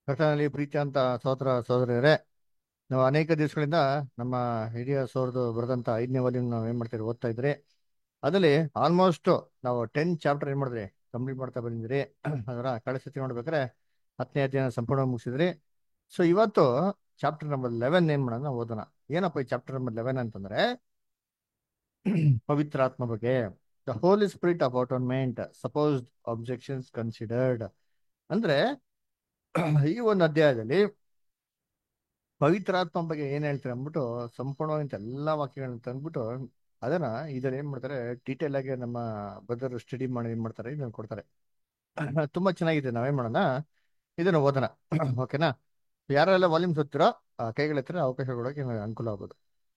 ಕರ್ತನಲ್ಲಿ ಪ್ರೀತಿ ಅಂತ ಸೋದರ ಸೋದರಿಯರೇ ನಾವು ಅನೇಕ ದಿವಸಗಳಿಂದ ನಮ್ಮ ಹಿರಿಯ ಸೋರ್ದು ಬರೆದಂತ ಐದನೇ ವಾಲ್ಯೂಮ್ ನಾವು ಏನ್ ಮಾಡ್ತೀವಿ ಓದ್ತಾ ಇದ್ರಿ ಅದರಲ್ಲಿ ಆಲ್ಮೋಸ್ಟ್ ನಾವು ಟೆನ್ ಚಾಪ್ಟರ್ ಏನ್ ಮಾಡಿದ್ರಿ ಕಂಪ್ಲೀಟ್ ಮಾಡ್ತಾ ಬಂದಿದ್ರಿ ಅದರ ಕಳೆ ಸತಿ ನೋಡ್ಬೇಕಾದ್ರೆ ಹತ್ತನೇ ಅಧ್ಯಾಯ ಸಂಪೂರ್ಣ ಮುಗಿಸಿದ್ರಿ ಸೊ ಇವತ್ತು ಚಾಪ್ಟರ್ ನಂಬರ್ ಲೆವೆನ್ ಏನ್ ಮಾಡೋಣ ಓದೋಣ ಏನಪ್ಪ ಈ ಚಾಪ್ಟರ್ ನಂಬರ್ ಲೆವೆನ್ ಅಂತಂದ್ರೆ ಪವಿತ್ರಾತ್ಮ ಬಗ್ಗೆ the holy spirit of atonement supposed objections considered ಅಂದ್ರೆ ಈ ಒಂದು ಅಧ್ಯಾಯದಲ್ಲಿ ಪವಿತ್ರಾತ್ಮ ಬಗ್ಗೆ ಏನ್ ಹೇಳ್ತಾರೆ ಅಂದ್ಬಿಟ್ಟು ಸಂಪೂರ್ಣವಾಗಿ ಎಲ್ಲಾ ವಾಕ್ಯಗಳನ್ನ ತಂದ್ಬಿಟ್ಟು ಅದನ್ನ ಇದ್ರಲ್ಲಿ ಏನ್ ಮಾಡ್ತಾರೆ ಡೀಟೇಲ್ ಆಗಿ ನಮ್ಮ ಬ್ರದರ್ ಸ್ಟಡಿ ಮಾಡಿ ಏನ್ ಮಾಡ್ತಾರೆ ಇದನ್ನ ಕೊಡ್ತಾರೆ ತುಂಬಾ ಚೆನ್ನಾಗಿದೆ ನಾವೇನ್ ಮಾಡೋಣ ಇದನ್ನ ಓದೋಣ ಓಕೆನಾ ಯಾರೆಲ್ಲ ವಾಲ್ಯೂಮ್ಸ್ ಓದ್ತಿರೋ ಆ ಕೈಗಳ ಹತ್ರ ಅವಕಾಶ ಕೊಡೋಕೆ ನಿಮಗೆ ಅನುಕೂಲ ಆಗ್ಬೋದು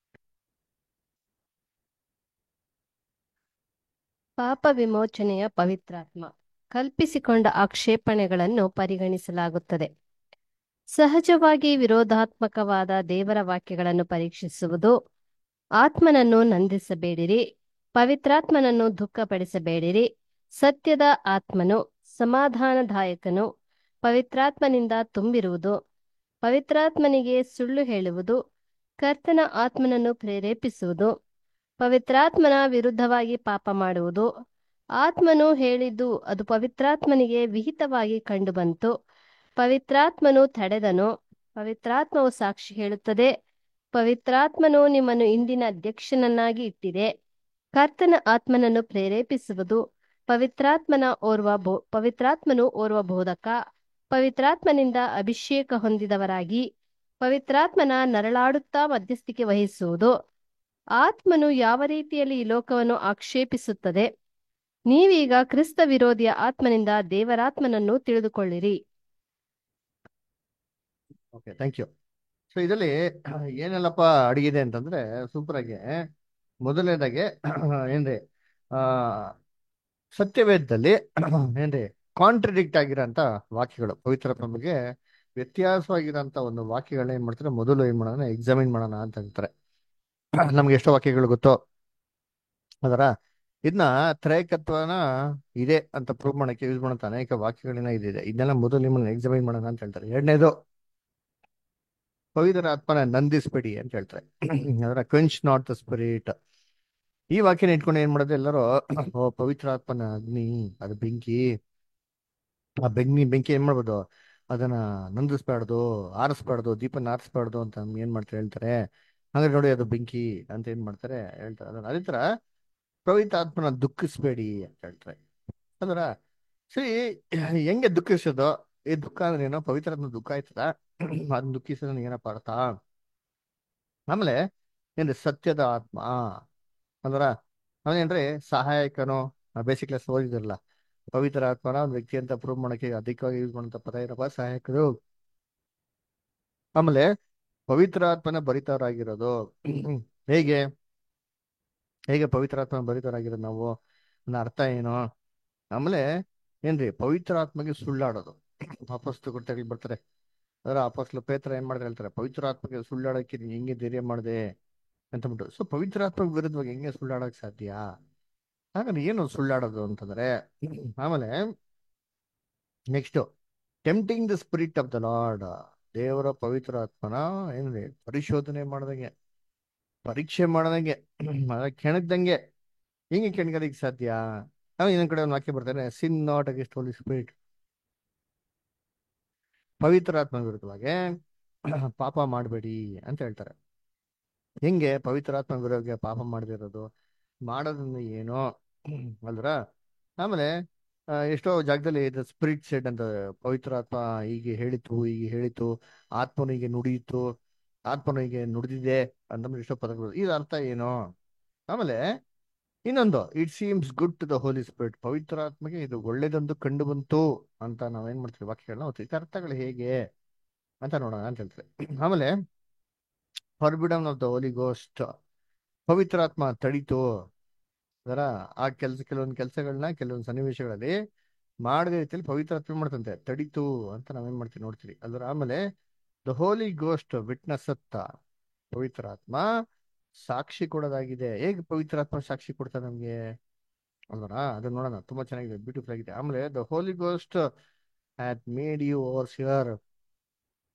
ಪಾಪ ವಿಮೋಚನೆಯ ಪವಿತ್ರಾತ್ಮ ಕಲ್ಪಿಸಿಕೊಂಡ ಆಕ್ಷೇಪಣೆಗಳನ್ನು ಪರಿಗಣಿಸಲಾಗುತ್ತದೆ ಸಹಜವಾಗಿ ವಿರೋಧಾತ್ಮಕವಾದ ದೇವರ ವಾಕ್ಯಗಳನ್ನು ಪರೀಕ್ಷಿಸುವುದು ಆತ್ಮನನ್ನು ನಂದಿಸಬೇಡಿರಿ ಪವಿತ್ರಾತ್ಮನನ್ನು ದುಃಖಪಡಿಸಬೇಡಿರಿ ಸತ್ಯದ ಆತ್ಮನು ಸಮಾಧಾನದಾಯಕನು ಪವಿತ್ರಾತ್ಮನಿಂದ ತುಂಬಿರುವುದು ಪವಿತ್ರಾತ್ಮನಿಗೆ ಸುಳ್ಳು ಹೇಳುವುದು ಕರ್ತನ ಆತ್ಮನನ್ನು ಪ್ರೇರೇಪಿಸುವುದು ಪವಿತ್ರಾತ್ಮನ ವಿರುದ್ಧವಾಗಿ ಪಾಪ ಮಾಡುವುದು ಆತ್ಮನು ಹೇಳಿದ್ದು ಅದು ಪವಿತ್ರಾತ್ಮನಿಗೆ ವಿಹಿತವಾಗಿ ಕಂಡುಬಂತು ಪವಿತ್ರಾತ್ಮನು ತಡೆದನು ಪವಿತ್ರಾತ್ಮವು ಸಾಕ್ಷಿ ಹೇಳುತ್ತದೆ ಪವಿತ್ರಾತ್ಮನು ನಿಮ್ಮನ್ನು ಇಂದಿನ ಅಧ್ಯಕ್ಷನನ್ನಾಗಿ ಇಟ್ಟಿದೆ ಕರ್ತನ ಆತ್ಮನನ್ನು ಪ್ರೇರೇಪಿಸುವುದು ಪವಿತ್ರಾತ್ಮನ ಓರ್ವ ಬೋ ಪವಿತ್ರಾತ್ಮನು ಓರ್ವ ಬೋಧಕ ಪವಿತ್ರಾತ್ಮನಿಂದ ಅಭಿಷೇಕ ಹೊಂದಿದವರಾಗಿ ಪವಿತ್ರಾತ್ಮನ ನರಳಾಡುತ್ತಾ ಮಧ್ಯಸ್ಥಿಕೆ ವಹಿಸುವುದು ಆತ್ಮನು ಯಾವ ರೀತಿಯಲ್ಲಿ ಈ ಲೋಕವನ್ನು ಆಕ್ಷೇಪಿಸುತ್ತದೆ ನೀವೀಗ ಕ್ರಿಸ್ತ ವಿರೋಧಿಯ ಆತ್ಮನಿಂದ ದೇವರಾತ್ಮನನ್ನು ತಿಳಿದುಕೊಳ್ಳಿರಿ ಓಕೆ ಥ್ಯಾಂಕ್ ಯು ಸೊ ಇದರಲ್ಲಿ ಏನೆಲ್ಲಪ್ಪ ಅಡಗಿದೆ ಅಂತಂದ್ರೆ ಸೂಪರ್ ಆಗಿ ಮೊದಲನೇದಾಗಿ ಏನ್ರಿ ಆ ಸತ್ಯವೇದದಲ್ಲಿ ಏನ್ರಿ ಕಾಂಟ್ರಡಿಕ್ಟ್ ಆಗಿರೋಂಥ ವಾಕ್ಯಗಳು ಪವಿತ್ರ ಬಗ್ಗೆ ವ್ಯತ್ಯಾಸವಾಗಿರೋಂಥ ಒಂದು ವಾಕ್ಯಗಳನ್ನ ಏನ್ ಮಾಡ್ತಾರೆ ಮೊದಲು ಏನ್ ಮಾಡೋಣ ಎಕ್ಸಾಮಿನ್ ಮಾಡೋಣ ಅಂತ ಹೇಳ್ತಾರೆ ನಮ್ಗೆ ಎಷ್ಟೋ ವಾಕ್ಯಗಳು ಗೊತ್ತೋ ಅದರ ಇದನ್ನ ತ್ರೈಕತ್ವನ ಇದೆ ಅಂತ ಪ್ರೂವ್ ಮಾಡಕ್ಕೆ ಯೂಸ್ ಮಾಡೋಂಥ ಅನೇಕ ವಾಕ್ಯಗಳನ್ನ ಇದಿದೆ ಇದನ್ನೆಲ್ಲ ಮೊದಲು ನಿಮ್ಮನ್ನ ಎಕ್ಸಾಮಿನ್ ಮಾಡೋಣ ಅಂತ ಹೇಳ್ತಾರೆ ಎರಡನೇದು ಪವಿತ್ರ ಆತ್ಮನ ನಂದಿಸ್ಬೇಡಿ ಅಂತ ಹೇಳ್ತಾರೆ ಅದರ ಕ್ವೆಂಚ್ ನಾಟ್ ದ ಸ್ಪಿರಿಟ್ ಈ ವಾಕ್ಯನ ಇಟ್ಕೊಂಡು ಏನ್ ಮಾಡೋದು ಎಲ್ಲರೂ ಓ ಪವಿತ್ರ ಆತ್ಮನ ಅಗ್ನಿ ಅದು ಬೆಂಕಿ ಆ ಬೆಂಕಿ ಬೆಂಕಿ ಏನ್ ಮಾಡ್ಬೋದು ಅದನ್ನ ನಂದಿಸ್ಬಾರ್ದು ಆರಿಸ್ಬಾರ್ದು ದೀಪನ ಆರಿಸ್ಬಾರ್ದು ಅಂತ ಏನ್ ಮಾಡ್ತಾರೆ ಹೇಳ್ತಾರೆ ಹಾಗಾದ್ರೆ ನೋಡಿ ಅದು ಬೆಂಕಿ ಅಂತ ಏನ್ ಮಾಡ್ತಾರೆ ಹೇಳ್ತಾರೆ ಅದನ್ನ ಅದೇ ತರ ಪವಿತ್ರ ಆತ್ಮನ ದುಃಖಿಸ್ಬೇಡಿ ಅಂತ ಹೇಳ್ತಾರೆ ಅಂದ್ರ ಸರಿ ಹೆಂಗೆ ದುಃಖಿಸೋದು ಈ ದುಃಖ ಅಂದ್ರೆ ಏನೋ ಪವಿತ್ರ ಆತ್ಮ ದುಃಖ ಆಯ್ತದ ಅದನ್ನ ದುಃಖಿಸೋದ್ ಏನಪ್ಪ ಅರ್ಥ ಆಮೇಲೆ ಏನ್ರಿ ಸತ್ಯದ ಆತ್ಮ ಅಂದ್ರ ಅವನೇನ್ರಿ ಸಹಾಯಕನು ಬೇಸಿಕ್ ಕ್ಲಾಸ್ ಓದಿದಿರಲ್ಲ ಪವಿತ್ರ ಆತ್ಮನ ಒಂದು ವ್ಯಕ್ತಿ ಅಂತ ಪ್ರೂವ್ ಮಾಡಕ್ಕೆ ಅಧಿಕವಾಗಿ ಯೂಸ್ ಮಾಡುವಂತ ಪದ ಏನಪ್ಪ ಸಹಾಯಕರು ಆಮೇಲೆ ಪವಿತ್ರ ಆತ್ಮನ ಬರಿತವರಾಗಿರೋದು ಹೇಗೆ ಹೇಗೆ ಪವಿತ್ರ ಆತ್ಮ ಬರಿತವರಾಗಿರೋದು ನಾವು ನನ್ನ ಅರ್ಥ ಏನು ಆಮೇಲೆ ಏನ್ರಿ ಪವಿತ್ರ ಆತ್ಮಗೆ ಸುಳ್ಳಾಡೋದು ಅಪಸ್ತು ಕೊಟ್ಟಲ್ಲಿ ಬರ್ತಾರೆ ಅದರ ಅಪಸ್ಲು ಪೇತ್ರ ಏನ್ ಮಾಡಿದ್ರೆ ಹೇಳ್ತಾರೆ ಪವಿತ್ರ ಆತ್ಮಗೆ ಸುಳ್ಳಾಡಕ್ಕೆ ನೀನ್ ಹೆಂಗೆ ಧೈರ್ಯ ಮಾಡಿದೆ ಅಂತಂದ್ಬಿಟ್ಟು ಸೊ ಪವಿತ್ರ ಆತ್ಮ ವಿರುದ್ಧವಾಗಿ ಹೆಂಗೆ ಸುಳ್ಳಾಡಕ್ ಸಾಧ್ಯ ಹಾಗಾದ್ರೆ ಏನು ಸುಳ್ಳಾಡೋದು ಅಂತಂದ್ರೆ ಆಮೇಲೆ next tempting the spirit of the lord ದೇವರ ಪವಿತ್ರ ಆತ್ಮನ ಏನ್ರಿ ಪರಿಶೋಧನೆ ಮಾಡ್ದಂಗೆ ಪರೀಕ್ಷೆ ಮಾಡ್ದಂಗೆ ಕೆಣಗ್ದಂಗೆ ಹೆಂಗೆ ಕೆಣಗೋದಕ್ಕೆ ಸಾಧ್ಯ ಆಮೇಲೆ ಇನ್ನೊಂದ್ ಕಡೆ ಒಂದು ವಾಕ್ಯ ಬರ್ತಾನೆ sin not against holy spirit ಪವಿತ್ರ ಆತ್ಮ ವಿರುದ್ಧವಾಗಿ ಪಾಪ ಮಾಡಬೇಡಿ ಅಂತ ಹೇಳ್ತಾರೆ ಹೆಂಗೆ ಪವಿತ್ರ ಆತ್ಮ ವಿರೋಧ ಪಾಪ ಮಾಡದಿರೋದು ಮಾಡೋದ್ರಿಂದ ಏನೋ ಅಲ್ರ ಆಮೇಲೆ ಎಷ್ಟೋ ಜಾಗದಲ್ಲಿ ಇದು ಸ್ಪಿರಿಟ್ ಸೆಡ್ ಅಂತ ಪವಿತ್ರ ಆತ್ಮ ಹೀಗೆ ಹೇಳಿತು ಹೀಗೆ ಹೇಳಿತು ಆತ್ಮನು ಹೀಗೆ ನುಡಿಯಿತು ಆತ್ಮನು ಹೀಗೆ ನುಡಿದಿದೆ ಅಂತಂದ್ರೆ ಎಷ್ಟೋ ಪದಗಳು ಇದು ಅರ್ಥ ಏನು ಆಮೇಲೆ ಇನ್ನೊಂದು it seems good to the holy spirit ಪವಿತ್ರ ಆತ್ಮಗೆ ಇದು ಒಳ್ಳೇದೊಂದು ಕಂಡು ಬಂತು ಅಂತ ನಾವೇನ್ ಮಾಡ್ತೀವಿ ವಾಕ್ಯಗಳನ್ನ ಓದ್ತೀವಿ ಇದು ಅರ್ಥಗಳು ಹೇಗೆ ಅಂತ ನೋಡೋಣ ಅಂತ ಹೇಳ್ತಾರೆ ಆಮೇಲೆ forbidden of the holy ghost ಪವಿತ್ರಾತ್ಮ ತಡಿತು ಅದರ ಆ ಕೆಲಸ ಕೆಲವೊಂದು ಕೆಲಸಗಳನ್ನ ಕೆಲವೊಂದು ಸನ್ನಿವೇಶಗಳಲ್ಲಿ ಮಾಡದ ರೀತಿಯಲ್ಲಿ ಪವಿತ್ರಾತ್ಮ ಮಾಡ್ತಂತೆ ತಡಿತು ಅಂತ ನಾವೇನ್ ಮಾಡ್ತೀವಿ ನೋಡ್ತೀವಿ ಅದ್ರ ಆಮೇಲೆ ದ ಹೋಲಿ ಗೋಸ್ಟ್ ವಿಟ್ನೆಸ್ ಅತ್ತ ಪವಿತ್ರಾತ್ಮ ಸಾಕ್ಷಿ ಕೊಡೋದಾಗಿದೆ ಹೇಗೆ ಪವಿತ್ರಾತ್ಮ ಸಾಕ್ಷಿ ಕೊಡ್ತಾರೆ ನಮ್ಗೆ ಅಲ್ವರ ಅದನ್ನ ನೋಡೋಣ ತುಂಬಾ ಚೆನ್ನಾಗಿದೆ ಬ್ಯೂಟಿಫುಲ್ ಆಗಿದೆ ಆಮೇಲೆ the holy ghost hath made you overseer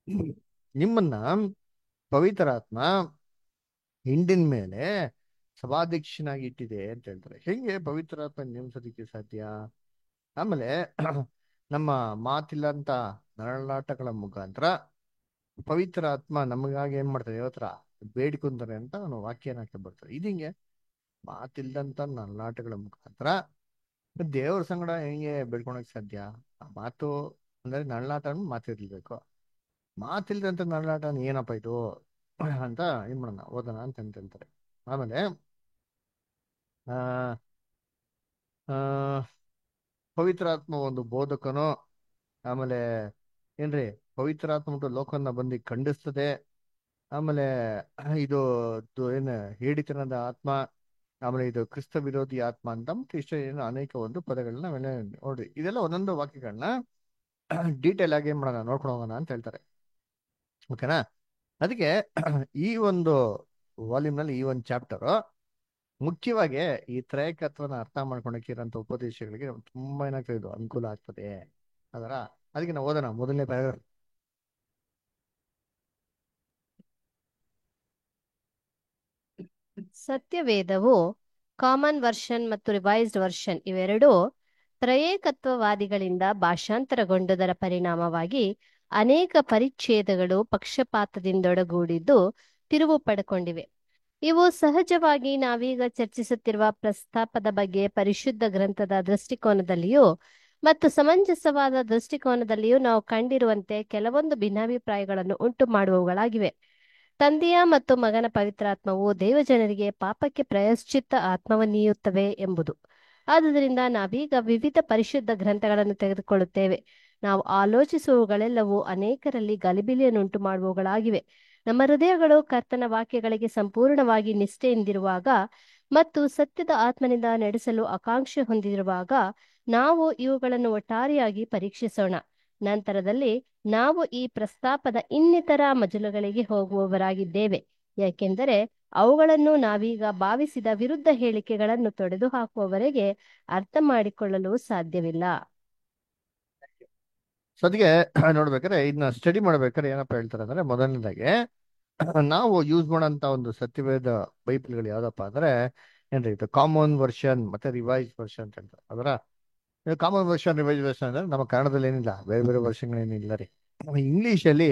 ನಿಮ್ಮನ್ನ ಪವಿತ್ರಾತ್ಮ ಹಿಂಡಿನ ಮೇಲೆ ಸಭಾಧ್ಯಕ್ಷನಾಗಿ ಇಟ್ಟಿದೆ ಅಂತ ಹೇಳ್ತಾರೆ ಹೆಂಗೆ ಪವಿತ್ರಾತ್ಮ ನೇಮಿಸೋದಕ್ಕೆ ಸಾಧ್ಯ ಆಮೇಲೆ ನಮ್ಮ ಮಾತಿಲ್ಲ ಅಂತ ನರಳಾಟಗಳ ಮುಖಾಂತರ ಪವಿತ್ರ ಆತ್ಮ ನಮಗಾಗಿ ಏನ್ ಮಾಡ್ತಾರೆ ಯಾವತ್ರ ಬೇಡ್ಕೊಂತಾರೆ ಅಂತ ಅವನು ವಾಕ್ಯನ ಹಾಕಿ ಬರ್ತಾರೆ ಇದು ಹಿಂಗೆ ಮಾತಿಲ್ದಂತ ನರಳಾಟಗಳ ಮುಖಾಂತರ ದೇವ್ರ ಸಂಗಡ ಹೆಂಗೆ ಬೇಡ್ಕೊಳಕ್ ಸಾಧ್ಯ ಆ ಮಾತು ಅಂದ್ರೆ ನರಳಾಟ ಮಾತಿರ್ಲಿಬೇಕು ಮಾತಿಲ್ದಂತ ನರಳಾಟ ಏನಪ್ಪ ಇದು ಅಂತ ಏನ್ ಮಾಡೋಣ ಓದೋಣ ಅಂತ ಹೇಳ್ತಾರೆ ಆಮೇಲೆ ಆ ಆ ಪವಿತ್ರಾತ್ಮ ಒಂದು ಬೋಧಕನು ಆಮೇಲೆ ಏನ್ರಿ ಪವಿತ್ರಾತ್ಮ ಉಂಟು ಲೋಕನ್ನ ಬಂದು ಖಂಡಿಸ್ತದೆ ಆಮೇಲೆ ಇದು ದು- ಏನ ಹೇಡಿತನದ ಆತ್ಮ ಆಮೇಲೆ ಇದು ಕ್ರಿಸ್ತ ವಿರೋಧಿ ಆತ್ಮ ಅಂತ ಮತ್ತೆ ಇಷ್ಟ ಏನು ಅನೇಕ ಒಂದು ಪದಗಳನ್ನ ನಾವೆಲ್ಲ ನೋಡ್ರಿ ಇದೆಲ್ಲ ಒಂದೊಂದು ವಾಕ್ಯಗಳನ್ನ ಡೀಟೇಲ್ ಆಗಿ ಏನ್ ಮಾಡೋಣ ನೋಡ್ಕೊಂಡು ಹೋಗೋಣ ಅಂತ ಹೇಳ್ತಾರೆ ಓಕೆನಾ ಅದಕ್ಕೆ ಈ ಒಂದು ವಾಲ್ಯೂಮ್ ನಲ್ಲಿ ಈ ಒಂದು ಚಾಪ್ಟರ್ ಮುಖ್ಯವಾಗಿ ಈ ತ್ರೈಕತ್ವನ ಅರ್ಥ ಮಾಡ್ಕೊಳಕ್ಕೆ ಇರೋಂಥ ಉಪದೇಶಗಳಿಗೆ ನಮ್ಗೆ ತುಂಬಾ ಏನಾಗ್ತದೆ ಇದು ಅನುಕೂಲ ಆಗ್ತದೆ ಅದರ ಅದಕ್ಕೆ ನಾವು ಓದೋಣ ಮೊದಲನೇ ಪ್ಯಾರಾಗ್ರಾಫ್ ಸತ್ಯವೇದವು ಕಾಮನ್ ವರ್ಷನ್ ಮತ್ತು ರಿವೈಸ್ಡ್ ವರ್ಷನ್ ಇವೆರಡೂ ತ್ರಯೇಕತ್ವವಾದಿಗಳಿಂದ ಭಾಷಾಂತರಗೊಂಡುದರ ಪರಿಣಾಮವಾಗಿ ಅನೇಕ ಪರಿಚ್ಛೇದಗಳು ಪಕ್ಷಪಾತದಿಂದೊಡಗೂಡಿದ್ದು ತಿರುವು ಪಡ್ಕೊಂಡಿವೆ ಇವು ಸಹಜವಾಗಿ ನಾವೀಗ ಚರ್ಚಿಸುತ್ತಿರುವ ಪ್ರಸ್ತಾಪದ ಬಗ್ಗೆ ಪರಿಶುದ್ಧ ಗ್ರಂಥದ ದೃಷ್ಟಿಕೋನದಲ್ಲಿಯೂ ಮತ್ತು ಸಮಂಜಸವಾದ ದೃಷ್ಟಿಕೋನದಲ್ಲಿಯೂ ನಾವು ಕಂಡಿರುವಂತೆ ಕೆಲವೊಂದು ಭಿನ್ನಾಭಿಪ್ರಾಯಗಳನ್ನು ಉಂಟು ಮಾಡುವವುಗಳಾಗಿವೆ ತಂದೆಯ ಮತ್ತು ಮಗನ ಪವಿತ್ರಾತ್ಮವು ದೇವಜನರಿಗೆ ಪಾಪಕ್ಕೆ ಪ್ರಾಯಶ್ಚಿತ್ತ ಆತ್ಮವನ್ನೀಯುತ್ತವೆ ಎಂಬುದು ಆದುದರಿಂದ ನಾವೀಗ ವಿವಿಧ ಪರಿಶುದ್ಧ ಗ್ರಂಥಗಳನ್ನು ತೆಗೆದುಕೊಳ್ಳುತ್ತೇವೆ ನಾವು ಆಲೋಚಿಸುವವುಗಳೆಲ್ಲವೂ ಅನೇಕರಲ್ಲಿ ಗಲಿಬಿಲಿಯನ್ನುಂಟು ಮಾಡುವವುಗಳಾಗಿವೆ ನಮ್ಮ ಹೃದಯಗಳು ಕರ್ತನ ವಾಕ್ಯಗಳಿಗೆ ಸಂಪೂರ್ಣವಾಗಿ ನಿಷ್ಠೆಯಿಂದಿರುವಾಗ ಮತ್ತು ಸತ್ಯದ ಆತ್ಮನಿಂದ ನಡೆಸಲು ಆಕಾಂಕ್ಷೆ ಹೊಂದಿರುವಾಗ ನಾವು ಇವುಗಳನ್ನು ಒಟ್ಟಾರೆಯಾಗಿ ಪರೀಕ್ಷಿಸೋಣ ನಂತರದಲ್ಲಿ ನಾವು ಈ ಪ್ರಸ್ತಾಪದ ಇನ್ನಿತರ ಮಜಲುಗಳಿಗೆ ಹೋಗುವವರಾಗಿದ್ದೇವೆ ಯಾಕೆಂದರೆ ಅವುಗಳನ್ನು ನಾವೀಗ ಭಾವಿಸಿದ ವಿರುದ್ಧ ಹೇಳಿಕೆಗಳನ್ನು ತೊಡೆದು ಹಾಕುವವರೆಗೆ ಅರ್ಥ ಮಾಡಿಕೊಳ್ಳಲು ಸಾಧ್ಯವಿಲ್ಲ ಸೊ ಅದಕ್ಕೆ ನೋಡ್ಬೇಕಾದ್ರೆ ಇದನ್ನ ಸ್ಟಡಿ ಮಾಡ್ಬೇಕಾದ್ರೆ ಏನಪ್ಪ ಹೇಳ್ತಾರೆ ಅಂದ್ರೆ ಮೊದಲನೇದಾಗಿ ನಾವು ಯೂಸ್ ಮಾಡೋಂತ ಒಂದು ಸತ್ಯವೇದ ಬೈಬಲ್ಗಳು ಯಾವ್ದಪ್ಪ ಅಂದ್ರೆ ಏನ್ರಿ ಇದು ಕಾಮನ್ ವರ್ಷನ್ ಮತ್ತೆ ರಿವೈಸ್ ವರ್ಷನ್ ಅಂತ ಹೇಳ್ತಾರೆ ಅದರ ಕಾಮನ್ ವರ್ಷನ್ ರಿವೈಸ್ ವರ್ಷನ್ ಅಂದ್ರೆ ನಮ್ಮ ಕನ್ನಡದಲ್ಲಿ ಏನಿಲ್ಲ ಬೇರೆ ಬೇರೆ ವರ್ಷಗಳೇನಿಲ್ಲ ರೀ ಇಂಗ್ಲಿಷ್ ಅಲ್ಲಿ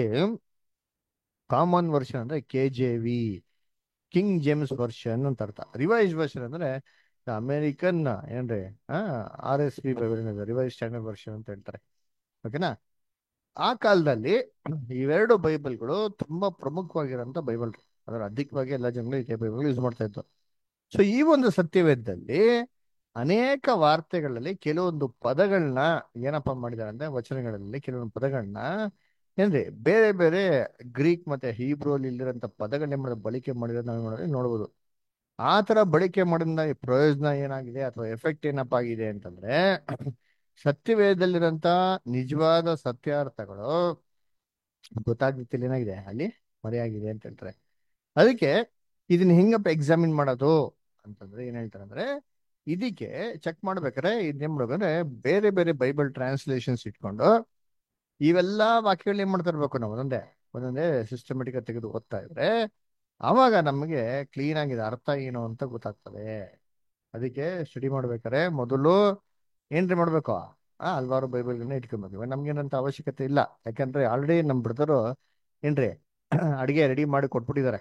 ಕಾಮನ್ ವರ್ಷನ್ ಅಂದ್ರೆ K J V King James version ಅಂತ ಅರ್ಥ ರಿವೈಸ್ ವರ್ಷನ್ ಅಂದ್ರೆ ಅಮೇರಿಕನ್ ಏನ್ರಿ R S P revise standard version ಅಂತ ಹೇಳ್ತಾರೆ ಓಕೆನಾ ಆ ಕಾಲದಲ್ಲಿ ಇವೆರಡು ಬೈಬಲ್ಗಳು ತುಂಬಾ ಪ್ರಮುಖವಾಗಿರೋಂಥ ಬೈಬಲ್ ಅದರ ಅಧಿಕವಾಗಿ ಎಲ್ಲ ಜನಗಳು ಇದೇ ಬೈಬಲ್ ಯೂಸ್ ಮಾಡ್ತಾ ಇದ್ರು ಸೊ ಈ ಒಂದು ಸತ್ಯವೇದದಲ್ಲಿ ಅನೇಕ ವಾರ್ತೆಗಳಲ್ಲಿ ಕೆಲವೊಂದು ಪದಗಳನ್ನ ಏನಪ್ಪಾ ಮಾಡಿದ್ದಾರೆ ಅಂದ್ರೆ ವಚನಗಳಲ್ಲಿ ಕೆಲವೊಂದು ಪದಗಳನ್ನ ಏನ್ರಿ ಬೇರೆ ಬೇರೆ ಗ್ರೀಕ್ ಮತ್ತೆ ಹೀಬ್ರೋಲಿ ಇಲ್ಲಿರೋಂಥ ಪದಗಳನ್ನ ಮಾಡಿದ ಬಳಕೆ ಮಾಡಿರೋದು ನಾವು ನೋಡಿದ್ರೆ ನೋಡ್ಬೋದು ಆ ತರ ಬಳಕೆ ಮಾಡೋದ್ರಿಂದ ಈ ಪ್ರಯೋಜನ ಏನಾಗಿದೆ ಅಥವಾ ಎಫೆಕ್ಟ್ ಏನಪ್ಪ ಆಗಿದೆ ಅಂತಂದ್ರೆ ಸತ್ಯವೇದದಲ್ಲಿರೋಂಥ ನಿಜವಾದ ಸತ್ಯಾರ್ಥಗಳು ಗೊತ್ತಾಗ್ಲಿಕ್ಕಿಲ್ಲ ಏನಾಗಿದೆ ಅಲ್ಲಿ ಮರೆಯಾಗಿದೆ ಅಂತ ಹೇಳ್ತಾರೆ ಅದಕ್ಕೆ ಇದನ್ನ ಹೆಂಗಪ್ಪ ಎಕ್ಸಾಮಿನ್ ಮಾಡೋದು ಅಂತಂದ್ರೆ ಏನ್ ಹೇಳ್ತಾರೆ ಅಂದ್ರೆ ಇದಕ್ಕೆ ಚೆಕ್ ಮಾಡ್ಬೇಕಾದ್ರೆ ಇದೇನ್ ಮಾಡ್ಬೇಕಂದ್ರೆ ಬೇರೆ ಬೇರೆ ಬೈಬಲ್ ಟ್ರಾನ್ಸ್ಲೇಷನ್ಸ್ ಇಟ್ಕೊಂಡು ಇವೆಲ್ಲ ವಾಕ್ಯಗಳು ಏನ್ ಮಾಡ್ತಾ ಇರ್ಬೇಕು ನಾವು ಒಂದೊಂದೇ ಒಂದೊಂದೇ ಸಿಸ್ಟಮೆಟಿಕ್ ತೆಗೆದು ಓದ್ತಾ ಇದ್ರೆ ಅವಾಗ ನಮಗೆ ಕ್ಲೀನ್ ಆಗಿದೆ ಅರ್ಥ ಏನು ಅಂತ ಗೊತ್ತಾಗ್ತದೆ ಅದಕ್ಕೆ ಸ್ಟಡಿ ಮಾಡ್ಬೇಕಾದ್ರೆ ಮೊದಲು ಏನ್ರಿ ಮಾಡ್ಬೇಕು ಆ ಹಲ್ವಾರು ಬೈಬಲ್ಗಳನ್ನ ಇಟ್ಕೊಬೇಕು ಇವಾಗ ನಮ್ಗೇನಂತ ಅವಶ್ಯಕತೆ ಇಲ್ಲ ಯಾಕಂದ್ರೆ ಆಲ್ರೆಡಿ ನಮ್ ಬ್ರದರು ಏನ್ರಿ ಅಡಿಗೆ ರೆಡಿ ಮಾಡಿ ಕೊಟ್ಬಿಟ್ಟಿದ್ದಾರೆ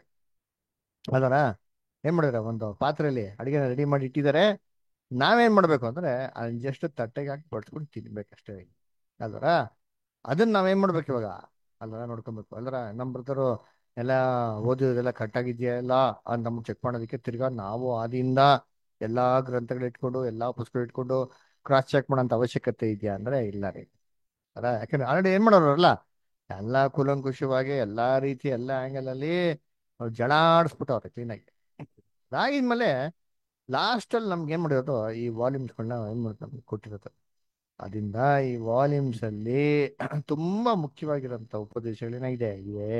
ಅದರ ಏನ್ ಮಾಡಿದಾರೆ ಒಂದು ಪಾತ್ರೆಯಲ್ಲಿ ಅಡಿಗೆ ರೆಡಿ ಮಾಡಿ ಇಟ್ಟಿದ್ದಾರೆ ನಾವೇನ್ ಮಾಡ್ಬೇಕು ಅಂದ್ರೆ ಅದನ್ನ ಜಸ್ಟ್ ತಟ್ಟೆಗೆ ಹಾಕಿ ಬಡ್ಸ್ಕೊಂಡು ತಿನ್ಬೇಕಷ್ಟೇ ಅಲ್ವರ ಅದನ್ನ ನಾವೇನ್ ಮಾಡ್ಬೇಕು ಇವಾಗ ಅಲ್ವರ ನೋಡ್ಕೊಬೇಕು ಅಲ್ವರ ನಮ್ ಬ್ರದರು ಎಲ್ಲ ಓದಿರೋದೆಲ್ಲ ಕರೆಕ್ಟಾಗಿದೆಯಾ ಇಲ್ಲ ಅಂತ ನಮ್ಗೆ ಚೆಕ್ ಮಾಡೋದಕ್ಕೆ ತಿರ್ಗಾ ನಾವು ಆದಿಯಿಂದ ಎಲ್ಲಾ ಗ್ರಂಥಗಳು ಇಟ್ಕೊಂಡು ಎಲ್ಲಾ ಪುಸ್ತಕ ಇಟ್ಕೊಂಡು ಕ್ರಾಸ್ ಚೆಕ್ ಮಾಡೋಂಥ ಅವಶ್ಯಕತೆ ಇದೆಯಾ ಅಂದ್ರೆ ಇಲ್ಲ ರೀ ಅಲ್ಲ ಯಾಕಂದ್ರೆ ಆಲ್ರೆಡಿ ಏನ್ ಮಾಡೋರಲ್ಲ ಎಲ್ಲಾ ಕೂಲಂಕುಷವಾಗಿ ಎಲ್ಲಾ ರೀತಿ ಎಲ್ಲಾ ಆಂಗಲ್ ಅಲ್ಲಿ ಅವ್ರು ಜಳಾಡಿಸ್ಬಿಟ್ಟವ್ರೆ ಕ್ಲೀನಾಗಿ ಅದಾಗಿದ್ಮೇಲೆ ಲಾಸ್ಟ್ ಅಲ್ಲಿ ನಮ್ಗೆ ಏನ್ ಮಾಡಿರೋದು ಈ ವಾಲ್ಯೂಮ್ಸ್ಗಳನ್ನ ಏನ್ ಮಾಡೋದು ನಮ್ಗೆ ಕೊಟ್ಟಿರೋದು ಅದರಿಂದ ಈ ವಾಲ್ಯೂಮ್ಸ್ ಅಲ್ಲಿ ತುಂಬಾ ಮುಖ್ಯವಾಗಿರೋಂಥ ಉಪದೇಶಗಳು ಏನಾಗಿದೆ ಇವೆ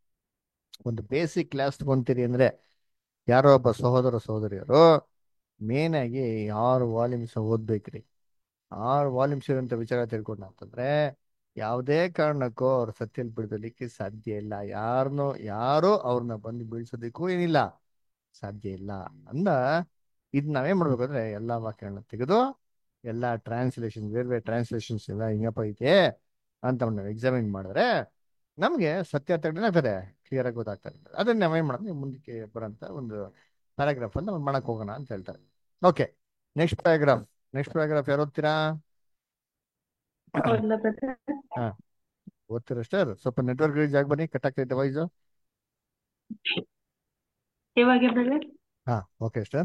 ಒಂದು ಬೇಸಿಕ್ ಕ್ಲಾಸ್ ತಗೊಂತೀರಿ ಅಂದ್ರೆ ಯಾರೋ ಒಬ್ಬ ಸಹೋದರ ಸಹೋದರಿಯರು ಮೇನ್ ಆಗಿ ಆರು ವಾಲ್ಯೂಮ್ಸ್ ಓದ್ಬೇಕ್ರಿ ಆರು ವಾಲ್ಯೂಮ್ಸ್ ಇರೋಂಥ ವಿಚಾರ ತಿಳ್ಕೊಂಡ ಅಂತಂದ್ರೆ ಯಾವುದೇ ಕಾರಣಕ್ಕೂ ಅವ್ರ ಸತ್ಯಲ್ಲಿ ಬಿಡದಲಿಕ್ಕೆ ಸಾಧ್ಯ ಇಲ್ಲ ಯಾರನ್ನೋ ಯಾರು ಅವ್ರನ್ನ ಬಂದು ಬೀಳ್ಸೋದಕ್ಕೂ ಏನಿಲ್ಲ ಸಾಧ್ಯ ಇಲ್ಲ ಅಂದ ಇದ್ ನಾವೇನ್ ಮಾಡ್ಬೇಕು ಅಂದ್ರೆ ಎಲ್ಲಾ ವಾಕ್ಯಗಳನ್ನ ತೆಗೆದು ಎಲ್ಲಾ ಟ್ರಾನ್ಸ್ಲೇಷನ್ ಬೇರೆ ಬೇರೆ ಟ್ರಾನ್ಸ್ಲೇಷನ್ಸ್ ಎಲ್ಲ ಹಿಂಗಪ್ಪ ಐತೆ ಅಂತ ನಾವು ಎಕ್ಸಾಮಿನ್ ಮಾಡಿದ್ರೆ ನಮ್ಗೆ ಸತ್ಯಾರ್ಥ ಏನಾಗ್ತದೆ ಕ್ಲಿಯರ್ ಆಗಿ ಗೊತ್ತಾಗ್ತದೆ ಅದನ್ನ ನಾವೇನ್ ಮಾಡೋದು ಮುಂದಕ್ಕೆ ಬರೋಂತ ಒಂದು ಪ್ಯಾರಾಗ್ರಾಫ್ ಅನ್ನ ನಾವು ಮಾಡಕ್ ಹೋಗೋಣ ಅಂತ ಹೇಳ್ತಾರೆ okay next paragraph next paragraph ಯಾರು ಓದ್ತೀರಾ ಹೌದಾ ಬ್ರದರ್ ಹಾ ಓದ್ತೀರಾ ಸರ್ ಸ್ವಲ್ಪ ನೆಟ್ವರ್ಕ್ ಜಾಗ ಬನ್ನಿ ಕಟ್ ಆಗ್ತೈತೆ ವಾಯ್ಸು ಇವಾಗ ಬ್ರದರ್ ಹಾ ಓಕೆ ಸರ್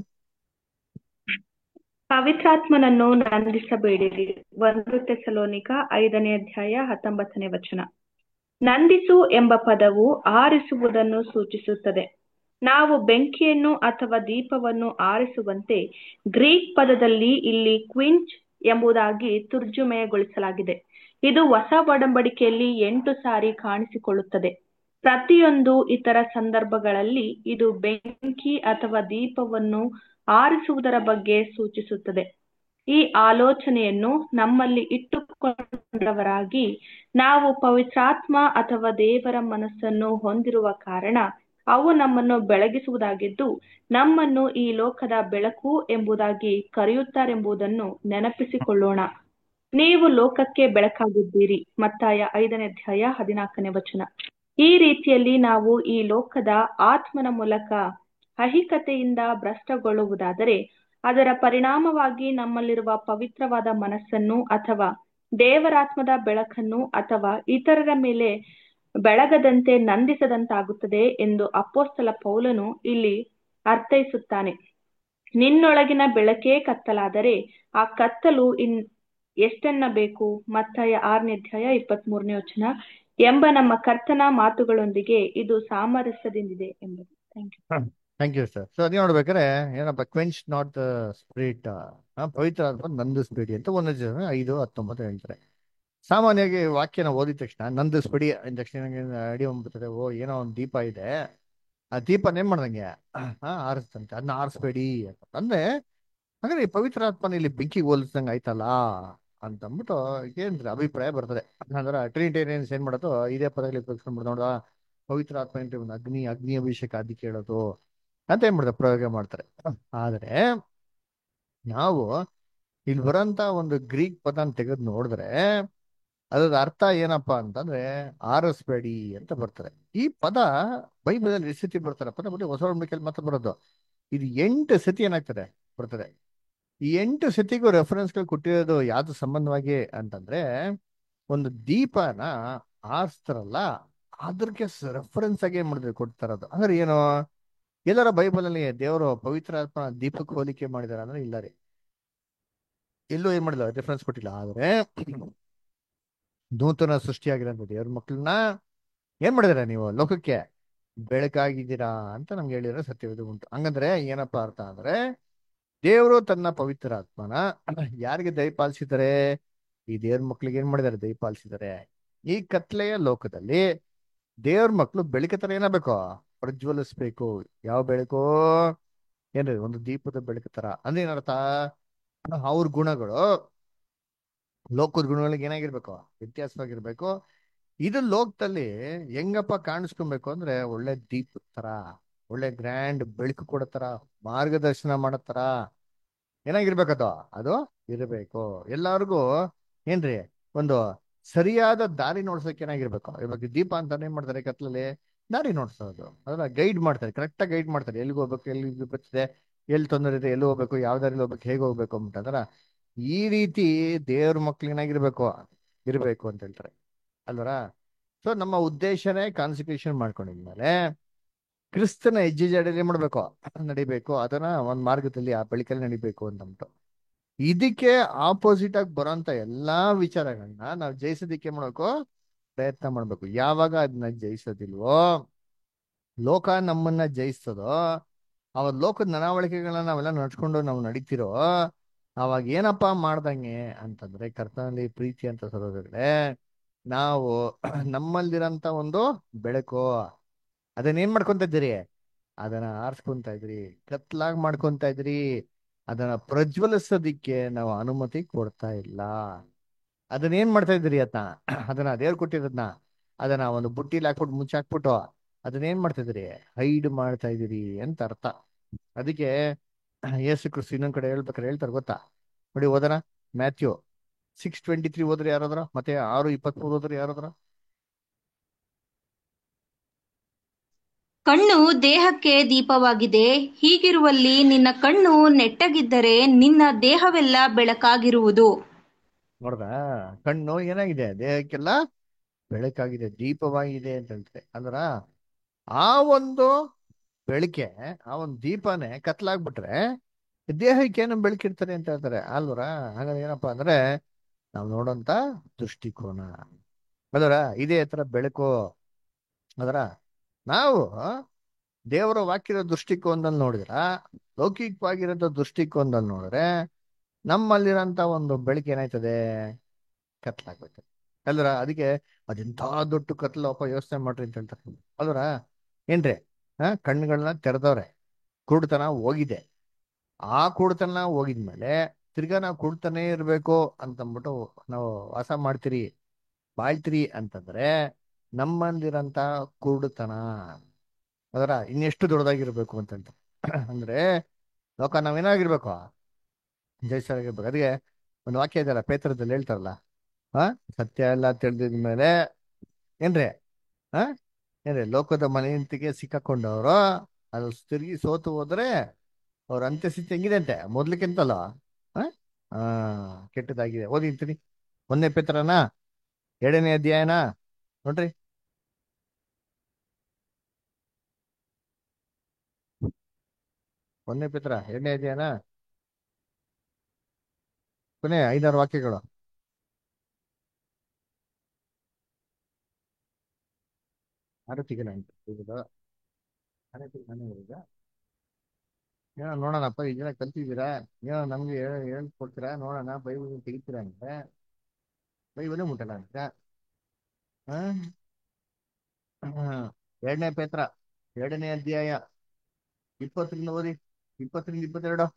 ಪವಿತ್ರಾತ್ಮನನ್ನು ನಂದಿಸಬೇಡಿರಿ ಒಂದು ತೆಸಲೋನಿಕ ಐದನೇ ಅಧ್ಯಾಯ ಹತ್ತೊಂಬತ್ತನೇ ವಚನ ನಂದಿಸು ಎಂಬ ಪದವು ಆರಿಸುವುದನ್ನು ಸೂಚಿಸುತ್ತದೆ ನಾವು ಬೆಂಕಿಯನ್ನು ಅಥವಾ ದೀಪವನ್ನು ಆರಿಸುವಂತೆ ಗ್ರೀಕ್ ಪದದಲ್ಲಿ ಇಲ್ಲಿ ಕ್ವಿಂಚ್ ಎಂಬುದಾಗಿ ತುರ್ಜುಮೆಯಗೊಳಿಸಲಾಗಿದೆ ಇದು ಹೊಸ ಒಡಂಬಡಿಕೆಯಲ್ಲಿ ಎಂಟು ಸಾರಿ ಕಾಣಿಸಿಕೊಳ್ಳುತ್ತದೆ ಪ್ರತಿಯೊಂದು ಇತರ ಸಂದರ್ಭಗಳಲ್ಲಿ ಇದು ಬೆಂಕಿ ಅಥವಾ ದೀಪವನ್ನು ಆರಿಸುವುದರ ಬಗ್ಗೆ ಸೂಚಿಸುತ್ತದೆ ಈ ಆಲೋಚನೆಯನ್ನು ನಮ್ಮಲ್ಲಿ ಇಟ್ಟುಕೊಂಡವರಾಗಿ ನಾವು ಪವಿತ್ರಾತ್ಮ ಅಥವಾ ದೇವರ ಮನಸ್ಸನ್ನು ಹೊಂದಿರುವ ಕಾರಣ ಅವು ನಮ್ಮನ್ನು ಬೆಳಗಿಸುವುದಾಗಿದ್ದು ನಮ್ಮನ್ನು ಈ ಲೋಕದ ಬೆಳಕು ಎಂಬುದಾಗಿ ಕರೆಯುತ್ತಾರೆಂಬುದನ್ನು ನೆನಪಿಸಿಕೊಳ್ಳೋಣ ನೀವು ಲೋಕಕ್ಕೆ ಬೆಳಕಾಗಿದ್ದೀರಿ ಮತ್ತಾಯ ಐದನೇ ಅಧ್ಯಾಯ ಹದಿನಾಲ್ಕನೇ ವಚನ ಈ ರೀತಿಯಲ್ಲಿ ನಾವು ಈ ಲೋಕದ ಆತ್ಮನ ಮೂಲಕ ಅಹಿಕತೆಯಿಂದ ಭ್ರಷ್ಟಗೊಳ್ಳುವುದಾದರೆ ಅದರ ಪರಿಣಾಮವಾಗಿ ನಮ್ಮಲ್ಲಿರುವ ಪವಿತ್ರವಾದ ಮನಸ್ಸನ್ನು ಅಥವಾ ದೇವರಾತ್ಮದ ಬೆಳಕನ್ನು ಅಥವಾ ಇತರರ ಮೇಲೆ ಬೆಳಗದಂತೆ ನಂದಿಸದಂತಾಗುತ್ತದೆ ಎಂದು ಅಪ್ಪೋಸ್ತಲ ಪೌಲನು ಇಲ್ಲಿ ಅರ್ಥೈಸುತ್ತಾನೆ ನಿನ್ನೊಳಗಿನ ಬೆಳಕೇ ಕತ್ತಲಾದರೆ ಆ ಕತ್ತಲು ಇನ್ ಎಷ್ಟೆನ್ನಬೇಕು ಮತ್ತಾಯ ಆರನೇ ಅಧ್ಯಾಯ ಇಪ್ಪತ್ತ್ ಮೂರನೇ ವಚನ ಎಂಬ ನಮ್ಮ ಕರ್ತನ ಮಾತುಗಳೊಂದಿಗೆ ಇದು ಸಾಮರಸ್ಯದಿಂದಿದೆ ಎಂಬುದು thank you thank you sir so ಅದೇ ನೋಡ್ಬೇಕಾದ್ರೆ ಏನಪ್ಪ ಕ್ವೆಂಚ್ ನಾಟ್ ದ ಸ್ಪಿರಿಟ್ ಪವಿತ್ರ ಆತ್ಮ ನಂದಿಸ್ಬೇಡಿ ಅಂತ ಒಂದು ಜನ ಐದು ಹತ್ತೊಂಬತ್ತು ಹೇಳ್ತಾರೆ ಸಾಮಾನ್ಯವಾಗಿ ವಾಕ್ಯನ ಓದಿದ ತಕ್ಷಣ ನಂದಿಸ್ಬೇಡಿ ಅಂದ ತಕ್ಷಣ ನನಗೆ ಅಡಿ ಬಂದ್ಬಿಡ್ತದೆ ಓ ಏನೋ ಒಂದು ದೀಪ ಇದೆ ಆ ದೀಪನ ಏನ್ ಮಾಡ್ದಂಗೆ ಹಾ ಆರಿಸ್ತಂತೆ ಅದನ್ನ ಆರಿಸ್ಬೇಡಿ ಅಂತ ಅಂದ್ರೆ ಹಾಗಾದ್ರೆ ಈ ಪವಿತ್ರ ಆತ್ಮನ ಇಲ್ಲಿ ಬೆಂಕಿಗೆ ಹೋಲಿಸ್ದಂಗೆ ಆಯ್ತಲ್ಲ ಅಂತ ಅಂದ್ಬಿಟ್ಟು ಏನ್ರಿ ಅಭಿಪ್ರಾಯ ಬರ್ತದೆ ಅಂದ್ರೆ ಟ್ರಿನಿಟೇರಿಯನ್ಸ್ ಏನ್ ಮಾಡೋದು ಇದೇ ಪದಗಳಲ್ಲಿ ಉಪಯೋಗಿಸ್ಕೊಂಡ್ಬಿಟ್ಟು ನೋಡ ಪವಿತ್ರ ಆತ್ಮ ಏನ್ರಿ ಒಂದು ಅಗ್ನಿ ಅಗ್ನಿ ಅಭಿಷೇಕ ಅದಕ್ಕೆ ಕೇಳೋದು ಅಂತ ಏನ್ ಮಾಡ್ತಾರೆ ಪ್ರಯೋಗ ಮಾಡ್ತಾರೆ ಆದ್ರೆ ನಾವು ಇಲ್ಲಿ ಬರೋಂತ ಒಂದು ಗ್ರೀಕ್ ಪದನ ತೆಗೆದು ನೋಡಿದ್ರೆ ಅದ್ರ ಅರ್ಥ ಏನಪ್ಪಾ ಅಂತಂದ್ರೆ ಆರಿಸ್ಬೇಡಿ ಅಂತ ಬರ್ತಾರೆ ಈ ಪದ ಬೈಬಲಲ್ಲಿ ಎಷ್ಟು ಸತಿ ಬರ್ತಾರಪ್ಪ ಅಂದ್ರೆ ಬರೀ ಹೊಸ ಒಡಂಬಡಿಕೆಯಲ್ಲಿ ಮಾತ್ರ ಬರೋದು ಇದು ಎಂಟು ಸತಿ ಏನಾಗ್ತದೆ ಬರ್ತದೆ ಈ ಎಂಟು ಸತಿಗೂ ರೆಫರೆನ್ಸ್ಗಳು ಕೊಟ್ಟಿರೋದು ಯಾವ್ದು ಸಂಬಂಧವಾಗಿ ಅಂತಂದ್ರೆ ಒಂದು ದೀಪನ ಆರಿಸ್ತಾರಲ್ಲ ಅದಕ್ಕೆ ರೆಫರೆನ್ಸ್ ಆಗಿ ಏನ್ ಮಾಡಿದ್ರೆ ಕೊಡ್ತಾರದು ಅಂದ್ರೆ ಏನು ಎಲ್ಲರ ಬೈಬಲ್ ಅಲ್ಲಿ ದೇವರು ಪವಿತ್ರ ಆತ್ಮ ದೀಪಕ್ಕೆ ಹೋಲಿಕೆ ಮಾಡಿದಾರೆ ಅಂದ್ರೆ ಇಲ್ಲ ರೀ ಎಲ್ಲೂ ಏನ್ ಮಾಡಿಲ್ಲ ರೆಫರೆನ್ಸ್ ಕೊಟ್ಟಿಲ್ಲ ಆದ್ರೆ ನೂತನ ಸೃಷ್ಟಿಯಾಗಿರೋಂಥ ದೇವ್ರ ಮಕ್ಕಳನ್ನ ಏನ್ ಮಾಡಿದಾರೆ ನೀವು ಲೋಕಕ್ಕೆ ಬೆಳಕಾಗಿದ್ದೀರಾ ಅಂತ ನಮ್ಗೆ ಹೇಳಿದ್ರೆ ಸತ್ಯವಿದು ಉಂಟು ಹಂಗಂದ್ರೆ ಏನಪ್ಪಾ ಅರ್ಥ ಅಂದ್ರೆ ದೇವರು ತನ್ನ ಪವಿತ್ರ ಆತ್ಮನ ಯಾರಿಗೆ ದಯಪಾಲಿಸಿದ್ದಾರೆ ಈ ದೇವ್ರ ಮಕ್ಳಿಗೆ ಏನ್ ಮಾಡಿದ್ದಾರೆ ದಯಪಾಲಿಸಿದ್ದಾರೆ ಈ ಕತ್ಲೆಯ ಲೋಕದಲ್ಲಿ ದೇವ್ರ ಮಕ್ಳು ಬೆಳಕ ತರ ಏನಾಗಬೇಕು ಪ್ರಜ್ವಲಿಸ್ಬೇಕು ಯಾವ ಬೆಳಕು ಏನ್ರಿ ಒಂದು ದೀಪದ ಬೆಳಕು ತರ ಅಂದ್ರೆ ಏನರ್ಥ ಅವ್ರ ಗುಣಗಳು ಲೋಕದ ಗುಣಗಳಿಗೆ ಏನಾಗಿರ್ಬೇಕು ವ್ಯತ್ಯಾಸವಾಗಿರ್ಬೇಕು ಇದು ಲೋಕದಲ್ಲಿ ಹೆಂಗಪ್ಪ ಕಾಣಿಸ್ಕೊಬೇಕು ಅಂದ್ರೆ ಒಳ್ಳೆ ದೀಪ ತರ ಒಳ್ಳೆ ಗ್ರ್ಯಾಂಡ್ ಬೆಳಕು ಕೊಡೋ ತರ ಮಾರ್ಗದರ್ಶನ ಮಾಡೋ ತರ ಏನಾಗಿರ್ಬೇಕದು ಅದು ಇರಬೇಕು ಎಲ್ಲಾರ್ಗೂ ಏನ್ರಿ ಒಂದು ಸರಿಯಾದ ದಾರಿ ನೋಡ್ಸೋಕೆ ಏನಾಗಿರ್ಬೇಕು ಇವಾಗ ದೀಪ ಅಂತ ಏನ್ ಮಾಡ್ತಾರೆ ಕತ್ಲಲ್ಲಿ ದಾರಿ ನೋಡ್ಸೋದು ಅದನ್ನ ಗೈಡ್ ಮಾಡ್ತಾರೆ ಕರೆಕ್ಟಾಗಿ ಗೈಡ್ ಮಾಡ್ತಾರೆ ಎಲ್ಲಿಗೆ ಹೋಗ್ಬೇಕು ಎಲ್ಲಿ ಬರ್ತದೆ ಎಲ್ಲಿ ತೊಂದರೆ ಇದೆ ಎಲ್ಲಿ ಹೋಗ್ಬೇಕು ಯಾವ ದಾರಿಲಿ ಹೋಗ್ಬೇಕು ಹೇಗೆ ಹೋಗ್ಬೇಕು ಅಂತಂದ್ರ ಈ ರೀತಿ ದೇವ್ರ ಮಕ್ಳು ಏನಾಗಿರ್ಬೇಕು ಇರ್ಬೇಕು ಅಂತ ಹೇಳ್ತಾರೆ ಅಲ್ವರ ಸೊ ನಮ್ಮ ಉದ್ದೇಶನೇ ಕಾನ್ಸಿಕ್ರೇಷನ್ ಮಾಡ್ಕೊಂಡಿದ್ಮೇಲೆ ಕ್ರಿಸ್ತನ ಹೆಜ್ಜೆ ಜಾಡಲ್ಲಿ ಏನ್ ಮಾಡ್ಬೇಕು ನಡಿಬೇಕು ಅದನ್ನ ಒಂದ್ ಮಾರ್ಗದಲ್ಲಿ ಆ ಬಳಿಕಲ್ಲಿ ನಡಿಬೇಕು ಅಂತಂದ್ಬಿಟ್ಟು ಇದಕ್ಕೆ ಆಪೋಸಿಟ್ ಆಗಿ ಬರೋಂತ ಎಲ್ಲಾ ವಿಚಾರಗಳನ್ನ ನಾವು ಜಯಿಸೋದಿಕ್ಕೆ ಮಾಡ್ಬೇಕು ಪ್ರಯತ್ನ ಮಾಡ್ಬೇಕು ಯಾವಾಗ ಅದನ್ನ ಜಯಿಸೋದಿಲ್ವೋ ಲೋಕ ನಮ್ಮನ್ನ ಜಯಿಸ್ತದೋ ಅವ ಲೋಕದ ನಡವಳಿಕೆಗಳನ್ನ ನಾವೆಲ್ಲ ನಡ್ಸ್ಕೊಂಡು ನಾವು ನಡೀತಿರೋ ಅವಾಗ ಏನಪ್ಪಾ ಮಾಡ್ದಂಗೆ ಅಂತಂದ್ರೆ ಕರ್ತನಲ್ಲಿ ಪ್ರೀತಿ ಅಂತ ಸರೋದ್ರೆ ನಾವು ನಮ್ಮಲ್ಲಿರಂತ ಒಂದು ಬೆಳಕು ಅದನ್ನೇನ್ ಮಾಡ್ಕೊಂತ ಇದ್ದೀರಿ ಅದನ್ನ ಆರಿಸ್ಕೊಂತ ಇದ್ರಿ ಕತ್ಲಾಗ್ ಮಾಡ್ಕೊಂತ ಇದ್ರಿ ಅದನ್ನ ಪ್ರಜ್ವಲಿಸೋದಿಕ್ಕೆ ನಾವು ಅನುಮತಿ ಕೊಡ್ತಾ ಇಲ್ಲ ಅದನ್ನ ಏನ್ ಮಾಡ್ತಾ ಇದ್ದೀರಿ ಅದನ್ನ ಅದನ್ನ ದೇವ್ರು ಕೊಟ್ಟಿರೋದನ್ನ ಅದನ್ನ ಒಂದು ಬುಟ್ಟಿಲಿ ಹಾಕ್ಬಿಟ್ಟು ಮುಚ್ಚಿ ಹಾಕ್ಬಿಟ್ಟು ಅದನ್ನ ಏನ್ ಮಾಡ್ತಾ ಇದ್ದೀರಿ ಹೈಡ್ ಮಾಡ್ತಾ ಇದೀರಿ ಅಂತ ಅರ್ಥ ಅದಕ್ಕೆ ಯೇಸು ಕ್ರಿಸ್ತು ಇನ್ನೊಂದ್ ಕಡೆ ಹೇಳ್ಬೇಕಾರೆ ಹೇಳ್ತಾರೆ ಗೊತ್ತಾ ನೋಡಿ ಓದನ ಮ್ಯಾಥ್ಯೂ ಸಿಕ್ಸ್ ಟ್ವೆಂಟಿ ತ್ರೀ ಓದ್ರೆ ಯಾರಾದ್ರ ಮತ್ತೆ ಆರು ಇಪ್ಪತ್ಮೂರು ಓದ್ರೆ ಯಾರಾದ್ರ ಕಣ್ಣು ದೇಹಕ್ಕೆ ದೀಪವಾಗಿದೆ ಹೀಗಿರುವಲ್ಲಿ ನಿನ್ನ ಕಣ್ಣು ನೆಟ್ಟಗಿದ್ದರೆ ನಿನ್ನ ದೇಹವೆಲ್ಲ ಬೆಳಕಾಗಿರುವುದು ನೋಡ್ದ ಕಣ್ಣು ಏನಾಗಿದೆ ದೇಹಕ್ಕೆಲ್ಲ ಬೆಳಕಾಗಿದೆ ದೀಪವಾಗಿದೆ ಅಂತ ಹೇಳ್ತಾರೆ ಅಂದ್ರ ಆ ಒಂದು ಬೆಳಕೆ ಆ ಒಂದು ದೀಪನೇ ಕತ್ಲಾಗ್ಬಿಟ್ರೆ ದೇಹಕ್ಕೆ ಏನು ಬೆಳಕಿರ್ತಾರೆ ಅಂತ ಹೇಳ್ತಾರೆ ಅಲ್ವರ ಹಾಗಾದ್ರೆ ಏನಪ್ಪಾ ಅಂದ್ರೆ ನಾವು ನೋಡೋಂತ ದೃಷ್ಟಿಕೋನ ಅದರ ಇದೇ ತರ ಬೆಳಕು ಅದರ ನಾವು ದೇವರ ವಾಕ್ಯದ ದೃಷ್ಟಿಕೋನದಲ್ಲಿ ನೋಡಿದ್ರ ಲೌಕಿಕವಾಗಿರೋ ದೃಷ್ಟಿಕೋನದಲ್ಲಿ ನೋಡಿದ್ರೆ ನಮ್ಮಲ್ಲಿರೋಂಥ ಒಂದು ಬೆಳಕು ಏನಾಯ್ತದೆ ಕತ್ಲಾಗ್ಬಿಡ್ತದೆ ಅಲ್ವರ ಅದಕ್ಕೆ ಅದೆಂಥ ದೊಡ್ಡ ಕತ್ಲು ಅಪ್ಪ ಯೋಚನೆ ಮಾಡ್ರಿ ಅಂತ ಹೇಳ್ತಾರೆ ಅಲ್ವರ ಏನ್ರಿ ಹಾ ಕಣ್ಣುಗಳನ್ನ ತೆರೆದವ್ರೆ ಕುರುಡ್ತನ ಹೋಗಿದೆ ಆ ಕುರುಡ್ತನ ಹೋಗಿದ್ಮೇಲೆ ತಿರ್ಗಾ ನಾವು ಕುಡ್ತಾನೆ ಇರ್ಬೇಕು ಅಂತಂದ್ಬಿಟ್ಟು ನಾವು ವಾಸ ಮಾಡ್ತೀರಿ ಬಾಳ್ತೀರಿ ಅಂತಂದ್ರೆ ನಮ್ಮಂದಿರಂತ ಕುರುಡುತನ ಅದರ ಇನ್ನೆಷ್ಟು ದೊಡ್ಡದಾಗಿರ್ಬೇಕು ಅಂತ ಅಂದ್ರೆ ಲೋಕ ನಾವೇನಾಗಿರ್ಬೇಕು ಜೈಸರಾಗಿರ್ಬೇಕು ಅದಕ್ಕೆ ಒಂದು ವಾಕ್ಯ ಇದೆಯಲ್ಲ ಪೇತ್ರದಲ್ಲಿ ಹೇಳ್ತಾರಲ್ಲ ಹಾ ಸತ್ಯ ಎಲ್ಲ ತಿಳಿದಿದ್ಮೇಲೆ ಏನ್ರಿ ಹಾ ಏನ್ರಿ ಲೋಕದ ಮನೆಯಂತಿಗೆ ಸಿಕ್ಕಾಕೊಂಡವರು ಅದು ತಿರುಗಿ ಸೋತು ಹೋದ್ರೆ ಅವ್ರ ಅಂತ್ಯಸ್ಥಿತಿ ಹೆಂಗಿದೆ ಅಂತೆ ಮೊದ್ಲಿಕ್ಕಿಂತಲ್ಲ ಹಾ ಆ ಕೆಟ್ಟದಾಗಿದೆ ಓದಿರ್ತೀನಿ ಒಂದನೇ ಪೇತ್ರನ ಎರಡನೇ ಅಧ್ಯಾಯನ ನೋಡ್ರಿ ಒಂದನೇ ಪೇತ್ರ ಎರಡನೇ ಅಧ್ಯಾಯನ ಕೊನೆ ಐದಾರು ವಾಕ್ಯಗಳು ಆರತಿಗೆ ಏನೋ ನೋಡೋಣಪ್ಪ ಈ ಜನ ಕಲ್ತಿದ್ದೀರಾ ಏನೋ ನಮ್ಗೆ ಹೇಳ್ಕೊಡ್ತೀರಾ ನೋಡೋಣ ಬೈಬಲ್ ತೆಗಿತೀರಾ ಅಂದ್ರೆ ಬೈಬಲೇ ಮುಟ್ಟಲ್ಲ ಅಂತ ಎರಡನೇ ಪೇತ್ರ ಎರಡನೇ ಅಧ್ಯಾಯ ಇಪ್ಪತ್ತರಿಂದ ಓದಿ ಇಪ್ಪತ್ತರಿಂದ ಇಪ್ಪತ್ತೆರಡು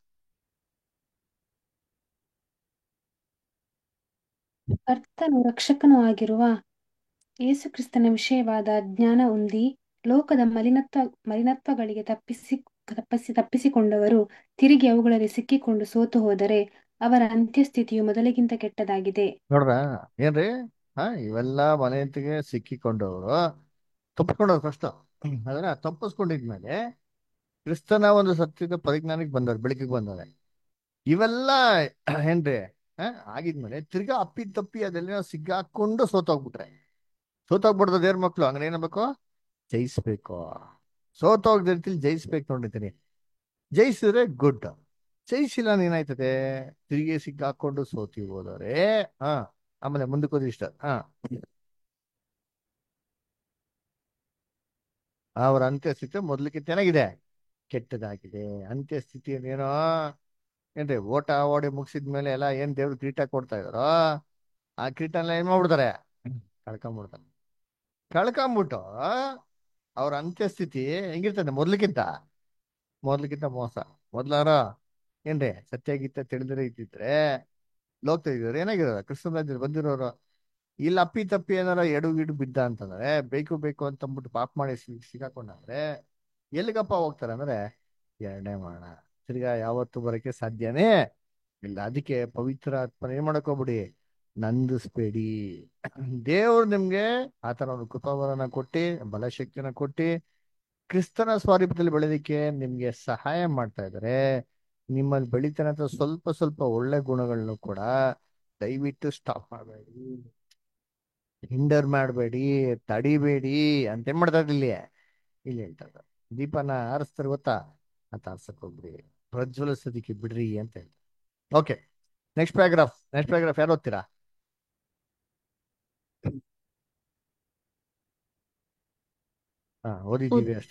ಕರ್ತನು ರಕ್ಷಕನೂ ಆಗಿರುವ ಯೇಸುಕ್ರಿಸ್ತನ ವಿಷಯವಾದ ಜ್ಞಾನ ಹೊಂದಿ ಲೋಕದ ಮಲಿನತ್ವ ಮಲಿನತ್ವಗಳಿಗೆ ತಪ್ಪಿಸಿ ತಪ್ಪಿಸಿ ತಪ್ಪಿಸಿಕೊಂಡವರು ತಿರುಗಿ ಅವುಗಳಲ್ಲಿ ಸಿಕ್ಕಿಕೊಂಡು ಸೋತು ಹೋದರೆ ಅವರ ಅಂತ್ಯಸ್ಥಿತಿಯು ಮೊದಲಿಗಿಂತ ಕೆಟ್ಟದಾಗಿದೆ ನೋಡ್ರ ಏನ್ರಿ ಹಾ ಇವೆಲ್ಲ ಮನೆಯಂತಿಗೆ ಸಿಕ್ಕಿಕೊಂಡವರು ತಪ್ಪಿಸ್ಕೊಂಡವ್ರು ಫಸ್ಟ್ ಅದನ್ನ ತಪ್ಪಿಸ್ಕೊಂಡಿದ್ಮೇಲೆ ಕ್ರಿಸ್ತನ ಒಂದು ಸತ್ಯದ ಪರಿಜ್ಞಾನಕ್ಕೆ ಬಂದವ್ರು ಬೆಳಕಿಗೆ ಬಂದವ್ರೆ ಇವೆಲ್ಲ ಏನ್ರಿ ಹಾ ಆಗಿದ್ಮೇಲೆ ತಿರ್ಗಾ ಅಪ್ಪಿ ತಪ್ಪಿ ಅದೆಲ್ಲ ಸಿಗ್ಗಾಕೊಂಡು ಸೋತೋಗ್ಬಿಟ್ರೆ ಸೋತೋಗ್ಬಿಡ್ದ ದೇವ್ರ ಮಕ್ಳು ಹಂಗ್ರೆ ಏನಾಗಬೇಕು ಜಯಿಸ್ಬೇಕು ಸೋತೋಗ್ದ ರೀತಿಲಿ ಜಯಿಸ್ಬೇಕು ನೋಡಿರ್ತೀನಿ ಜಯಿಸಿದ್ರೆ ಗುಡ್ ಜಯಿಸಿಲ್ಲ ಏನಾಯ್ತದೆ ತಿರುಗಿ ಸಿಕ್ಕಾಕೊಂಡು ಸೋತಿ ಹೋದರೆ ಹಾ ಆಮೇಲೆ ಮುಂದಕ್ಕೆ ಹೋದ್ರೆ ಇಷ್ಟ ಹಾ ಅವರ ಅಂತ್ಯಸ್ಥಿತಿ ಮೊದ್ಲಿಕ್ಕಿಂತ ಏನಾಗಿದೆ ಕೆಟ್ಟದಾಗಿದೆ ಅಂತ್ಯಸ್ಥಿತಿ ಏನೋ ಏನ್ರಿ ಓಟ ಓಡಿ ಮುಗಿಸಿದ್ಮೇಲೆ ಎಲ್ಲ ಏನ್ ದೇವ್ರು ಕಿರೀಟ ಕೊಡ್ತಾ ಇದಾರೋ ಆ ಕಿರೀಟನ ಏನ್ ಮಾಡ್ಬಿಡ್ತಾರೆ ಕಳ್ಕೊಂಬಿಡ್ತಾರೆ ಕಳ್ಕೊಂಬಿಟ್ಟು ಅವ್ರ ಅಂತ್ಯಸ್ಥಿತಿ ಹೆಂಗಿರ್ತದೆ ಮೊದ್ಲಿಕ್ಕಿಂತ ಮೊದ್ಲಿಕ್ಕಿಂತ ಮೋಸ ಮೊದ್ಲಾರ ಏನ್ರಿ ಸತ್ಯ ಗೀತ ತಿಳಿದ್ರೆ ಇದ್ದಿದ್ರೆ ಲೋಕ್ತಾ ಇದ್ರು ಏನಾಗಿರೋರು ಕೃಷ್ಣ ರಾಜ್ಯದಲ್ಲಿ ಬಂದಿರೋರು ಇಲ್ಲಿ ಅಪ್ಪಿ ತಪ್ಪಿ ಏನಾರ ಎಡು ಗಿಡು ಬಿದ್ದ ಅಂತಂದ್ರೆ ಬೇಕು ಬೇಕು ಅಂತ ಅಂದ್ಬಿಟ್ಟು ಪಾಪ ಮಾಡಿ ಸಿಗಾಕೊಂಡ್ರೆ ಎಲ್ಲಿಗಪ್ಪ ಹೋಗ್ತಾರೆ ಅಂದ್ರೆ ಎರಡನೇ ಮಾಡೋಣ ತಿರ್ಗಾ ಯಾವತ್ತು ಬರಕ್ಕೆ ಸಾಧ್ಯನೇ ಇಲ್ಲ ಅದಕ್ಕೆ ಪವಿತ್ರ ಆತ್ಮನ ಏನ್ ಮಾಡಕ್ ಹೋಗ್ಬಿಡಿ ನಂದಿಸ್ಬೇಡಿ ದೇವ್ರು ನಿಮ್ಗೆ ಆತರ ಒಂದು ಕೃಪಾವರನ ಕೊಟ್ಟಿ ಬಲಶಕ್ತಿನ ಕೊಟ್ಟಿ ಕ್ರಿಸ್ತನ ಸ್ವರೂಪದಲ್ಲಿ ಬೆಳೆದಿಕ್ಕೆ ನಿಮ್ಗೆ ಸಹಾಯ ಮಾಡ್ತಾ ಇದಾರೆ ನಿಮ್ಮಲ್ಲಿ ಬೆಳಿತಾನಂತ ಸ್ವಲ್ಪ ಸ್ವಲ್ಪ ಒಳ್ಳೆ ಗುಣಗಳನ್ನು ಕೂಡ ದಯವಿಟ್ಟು ಸ್ಟಾಪ್ ಮಾಡಬೇಡಿ ಹಿಂಡರ್ ಮಾಡಬೇಡಿ ತಡಿಬೇಡಿ ಅಂತ ಏನ್ ಮಾಡ್ತಾ ಇಲ್ಲಿ ಇಲ್ಲಿ ಹೇಳ್ತಾ ಇದ್ದಾರೆ ದೀಪನ ಆರಿಸ್ತಾರೆ ಗೊತ್ತಾ ಅಂತ ಆರ್ಸಕ್ ಹೋಗ್ಬಿಡಿ ಪ್ರಜ್ವಲಿಸೋದಿಕ್ಕೆ ಬಿಡ್ರಿ ಅಂತ ಹೇಳ್ತಾರೆ okay next paragraph next paragraph ಯಾರು ಓದ್ತೀರಾ ಹಾ ಓದಿದ್ದೀವಿ ಅಷ್ಟೇ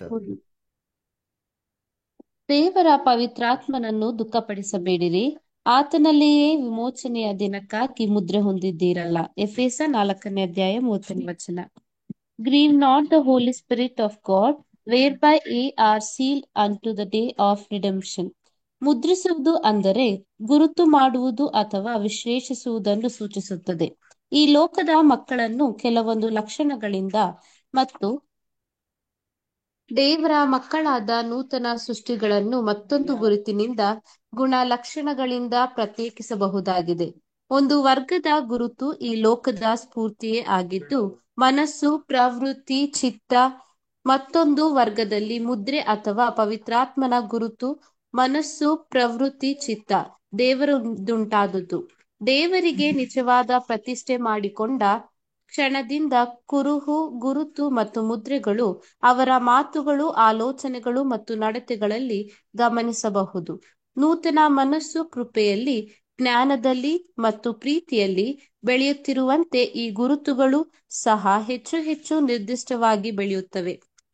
ದೇವರ ಪವಿತ್ರಾತ್ಮನನ್ನು ದುಃಖಪಡಿಸಬೇಡಿರಿ ಆತನಲ್ಲಿಯೇ ವಿಮೋಚನೆಯ ದಿನಕ್ಕಾಗಿ ಮುದ್ರೆ ಹೊಂದಿದ್ದೀರಲ್ಲ ಎಫೆಸ ನಾಲ್ಕನೇ ಅಧ್ಯಾಯ ಮೂವತ್ತನೇ ವಚನ grieve not the holy spirit of God whereby ye are seal unto the day of redemption ಮುದ್ರಿಸುವುದು ಅಂದರೆ ಗುರುತು ಮಾಡುವುದು ಅಥವಾ ವಿಶ್ಲೇಷಿಸುವುದನ್ನು ಸೂಚಿಸುತ್ತದೆ ಈ ಲೋಕದ ಮಕ್ಕಳನ್ನು ಕೆಲವೊಂದು ಲಕ್ಷಣಗಳಿಂದ ಮತ್ತು ದೇವರ ಮಕ್ಕಳಾದ ನೂತನ ಸೃಷ್ಟಿಗಳನ್ನು ಮತ್ತೊಂದು ಗುರುತಿನಿಂದ ಗುಣ ಲಕ್ಷಣಗಳಿಂದ ಪ್ರತ್ಯೇಕಿಸಬಹುದಾಗಿದೆ ಒಂದು ವರ್ಗದ ಗುರುತು ಈ ಲೋಕದ ಸ್ಫೂರ್ತಿಯೇ ಆಗಿದ್ದು ಮನಸ್ಸು ಪ್ರವೃತ್ತಿ ಚಿತ್ತ ಮತ್ತೊಂದು ವರ್ಗದಲ್ಲಿ ಮುದ್ರೆ ಅಥವಾ ಪವಿತ್ರಾತ್ಮನ ಗುರುತು ಮನಸ್ಸು ಪ್ರವೃತ್ತಿ ಚಿತ್ತ ದೇವರದುಂಟಾದುದು ದೇವರಿಗೆ ನಿಜವಾದ ಪ್ರತಿಷ್ಠೆ ಮಾಡಿಕೊಂಡ ಕ್ಷಣದಿಂದ ಕುರುಹು ಗುರುತು ಮತ್ತು ಮುದ್ರೆಗಳು ಅವರ ಮಾತುಗಳು ಆಲೋಚನೆಗಳು ಮತ್ತು ನಡತೆಗಳಲ್ಲಿ ಗಮನಿಸಬಹುದು ನೂತನ ಮನಸ್ಸು ಕೃಪೆಯಲ್ಲಿ ಜ್ಞಾನದಲ್ಲಿ ಮತ್ತು ಪ್ರೀತಿಯಲ್ಲಿ ಬೆಳೆಯುತ್ತಿರುವಂತೆ ಈ ಗುರುತುಗಳು ಸಹ ಹೆಚ್ಚು ಹೆಚ್ಚು ನಿರ್ದಿಷ್ಟವಾಗಿ ಬೆಳೆಯುತ್ತವೆ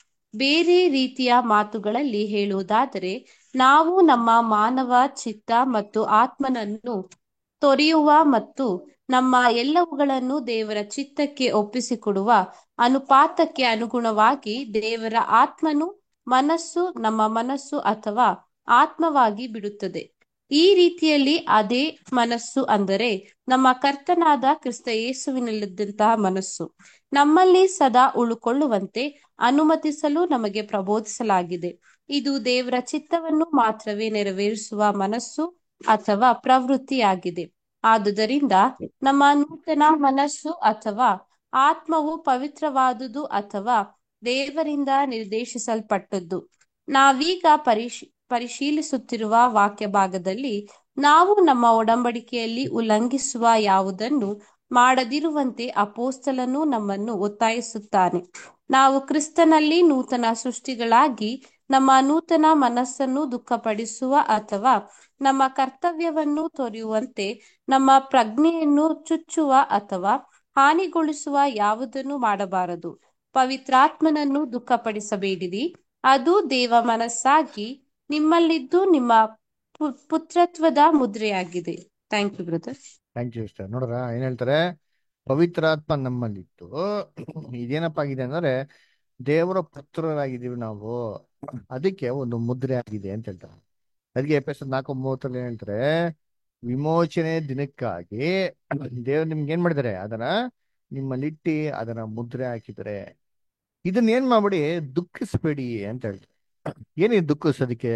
ಬೇರೆ ರೀತಿಯ ಮಾತುಗಳಲ್ಲಿ ಹೇಳುವುದಾದರೆ ನಾವು ನಮ್ಮ ಮಾನವ ಚಿತ್ತ ಮತ್ತು ಆತ್ಮನನ್ನು ತೊರೆಯುವ ಮತ್ತು ನಮ್ಮ ಎಲ್ಲವುಗಳನ್ನು ದೇವರ ಚಿತ್ತಕ್ಕೆ ಒಪ್ಪಿಸಿಕೊಡುವ ಅನುಪಾತಕ್ಕೆ ಅನುಗುಣವಾಗಿ ದೇವರ ಆತ್ಮನು ಮನಸ್ಸು ನಮ್ಮ ಮನಸ್ಸು ಅಥವಾ ಆತ್ಮವಾಗಿ ಬಿಡುತ್ತದೆ ಈ ರೀತಿಯಲ್ಲಿ ಅದೇ ಮನಸ್ಸು ಅಂದರೆ ನಮ್ಮ ಕರ್ತನಾದ ಕ್ರಿಸ್ತ ಯೇಸುವಿನಲ್ಲಿದ್ದಂತಹ ಮನಸ್ಸು ನಮ್ಮಲ್ಲಿ ಸದಾ ಉಳುಕೊಳ್ಳುವಂತೆ ಅನುಮತಿಸಲು ನಮಗೆ ಪ್ರಬೋಧಿಸಲಾಗಿದೆ ಇದು ದೇವರ ಚಿತ್ತವನ್ನು ಮಾತ್ರವೇ ನೆರವೇರಿಸುವ ಮನಸ್ಸು ಅಥವಾ ಪ್ರವೃತ್ತಿಯಾಗಿದೆ ಆದುದರಿಂದ ನಮ್ಮ ನೂತನ ಮನಸ್ಸು ಅಥವಾ ಆತ್ಮವು ಪವಿತ್ರವಾದುದು ಅಥವಾ ದೇವರಿಂದ ನಿರ್ದೇಶಿಸಲ್ಪಟ್ಟದ್ದು ನಾವೀಗ ಪರಿಶ್ ಪರಿಶೀಲಿಸುತ್ತಿರುವ ವಾಕ್ಯ ಭಾಗದಲ್ಲಿ ನಾವು ನಮ್ಮ ಒಡಂಬಡಿಕೆಯಲ್ಲಿ ಉಲ್ಲಂಘಿಸುವ ಯಾವುದನ್ನು ಮಾಡದಿರುವಂತೆ ಅಪೋಸ್ತಲನು ನಮ್ಮನ್ನು ಒತ್ತಾಯಿಸುತ್ತಾನೆ ನಾವು ಕ್ರಿಸ್ತನಲ್ಲಿ ನೂತನ ಸೃಷ್ಟಿಗಳಾಗಿ ನಮ್ಮ ನೂತನ ಮನಸ್ಸನ್ನು ದುಃಖಪಡಿಸುವ ಅಥವಾ ನಮ್ಮ ಕರ್ತವ್ಯವನ್ನು ತೊರೆಯುವಂತೆ ನಮ್ಮ ಪ್ರಜ್ಞೆಯನ್ನು ಚುಚ್ಚುವ ಅಥವಾ ಹಾನಿಗೊಳಿಸುವ ಯಾವುದನ್ನು ಮಾಡಬಾರದು ಪವಿತ್ರಾತ್ಮನನ್ನು ದುಃಖಪಡಿಸಬೇಡಿರಿ ಅದು ದೇವ ಮನಸ್ಸಾಗಿ ನಿಮ್ಮಲ್ಲಿದ್ದು ನಿಮ್ಮ ಪು- ಪುತ್ರತ್ವದ ಮುದ್ರೆಯಾಗಿದೆ thank you brother thank you sister ನೋಡ್ರ ಏನ್ ಹೇಳ್ತಾರೆ ಪವಿತ್ರಾತ್ಮ ನಮ್ಮಲ್ಲಿತ್ತು ಇದೇನಪ್ಪ ಆಗಿದೆ ಅಂದ್ರೆ ದೇವರ ಪುತ್ರರಾಗಿದ್ದೀವಿ ನಾವು ಅದಕ್ಕೆ ಒಂದು ಮುದ್ರೆ ಆಗಿದೆ ಅಂತ ಹೇಳ್ತಾರೆ ಅದಕ್ಕೆ ಎಪಿಸೋಡ್ ನಾಲ್ಕು ಮೂವತ್ತರಲ್ಲಿ ಏನ್ ಹೇಳ್ತಾರೆ ವಿಮೋಚನೆ ದಿನಕ್ಕಾಗಿ ದೇವ್ರು ನಿಮ್ಗೆ ಏನ್ ಮಾಡಿದಾರೆ ಅದನ್ನ ನಿಮ್ಮಲ್ಲಿಟ್ಟಿ ಅದನ್ನ ಮುದ್ರೆ ಹಾಕಿದ್ದಾರೆ ಇದನ್ನ ಏನ್ ಮಾಡ್ಬೇಡಿ ದುಃಖಿಸ್ಬೇಡಿ ಅಂತ ಹೇಳ್ತಾರೆ ಏನಿದೆ ದುಃಖಿಸೋದಕ್ಕೆ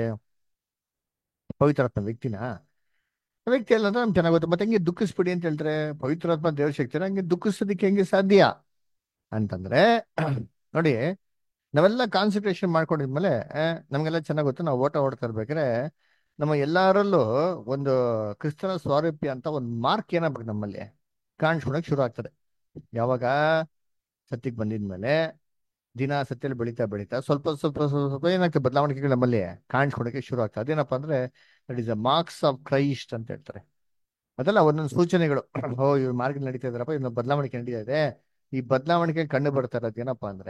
ಪವಿತ್ರಾತ್ಮ ವ್ಯಕ್ತಿನ ವ್ಯಕ್ತಿ ಅಲ್ಲ ಅಂದ್ರೆ ನಮ್ಗೆ ಚೆನ್ನಾಗಿ ಗೊತ್ತು ಮತ್ತೆ ಹೆಂಗೆ ದುಃಖಿಸ್ಬಿಡಿ ಅಂತ ಹೇಳ್ತಾರೆ ಪವಿತ್ರಾತ್ಮ ದೇವ್ರ ಶಕ್ತಿ ಹಂಗೆ ದುಃಖಿಸೋದಕ್ಕೆ ಹೆಂಗೆ ಸಾಧ್ಯ ಅಂತಂದ್ರೆ ನೋಡಿ ನಾವೆಲ್ಲ ಕಾನ್ಸಂಟ್ರೇಷನ್ ಮಾಡ್ಕೊಂಡಿದ್ಮೇಲೆ ಆ, ನಮ್ಗೆಲ್ಲ ಚೆನ್ನಾಗಿ ಗೊತ್ತು ನಾವು ಓಟ ಓಡ್ತಾ ಇರ್ಬೇಕಾದ್ರೆ ನಮ್ಮ ಎಲ್ಲರಲ್ಲೂ ಒಂದು ಕ್ರಿಸ್ತನ ಸ್ವಾರೂಪ್ಯ ಅಂತ ಒಂದು ಮಾರ್ಕ್ ಏನಾಗ್ಬೇಕು ನಮ್ಮಲ್ಲಿ ಕಾಣಿಸ್ಕೊಳಕ್ ಶುರು ಆಗ್ತದೆ ಯಾವಾಗ ಸತ್ಯಕ್ಕೆ ಬಂದಿದ್ಮೇಲೆ ದಿನ ಸತ್ಯಲ್ಲಿ ಬೆಳೀತಾ ಬೆಳೀತಾ ಸ್ವಲ್ಪ ಸ್ವಲ್ಪ ಸ್ವಲ್ಪ ಸ್ವಲ್ಪ ಏನಾಗ್ತದೆ ಬದಲಾವಣೆಗಳು ನಮ್ಮಲ್ಲಿ ಕಾಣಿಸ್ಕೊಳಕ್ಕೆ ಶುರು ಆಗ್ತದೆ ಅದೇನಪ್ಪ ಅಂದ್ರೆ that is a marks of Christ ಅಂತ ಹೇಳ್ತಾರೆ ಅದಲ್ಲ ಒಂದೊಂದು ಸೂಚನೆಗಳು ಓ ಇವ್ರು ಮಾರ್ಗ ನಡೀತಾ ಇದಾರಪ್ಪ ಇನ್ನು ಬದಲಾವಣೆ ನಡೀತಾ ಇದೆ ಈ ಬದಲಾವಣೆಗೆ ಕಂಡು ಬರ್ತಾ ಇರೋದು ಏನಪ್ಪಾ ಅಂದ್ರೆ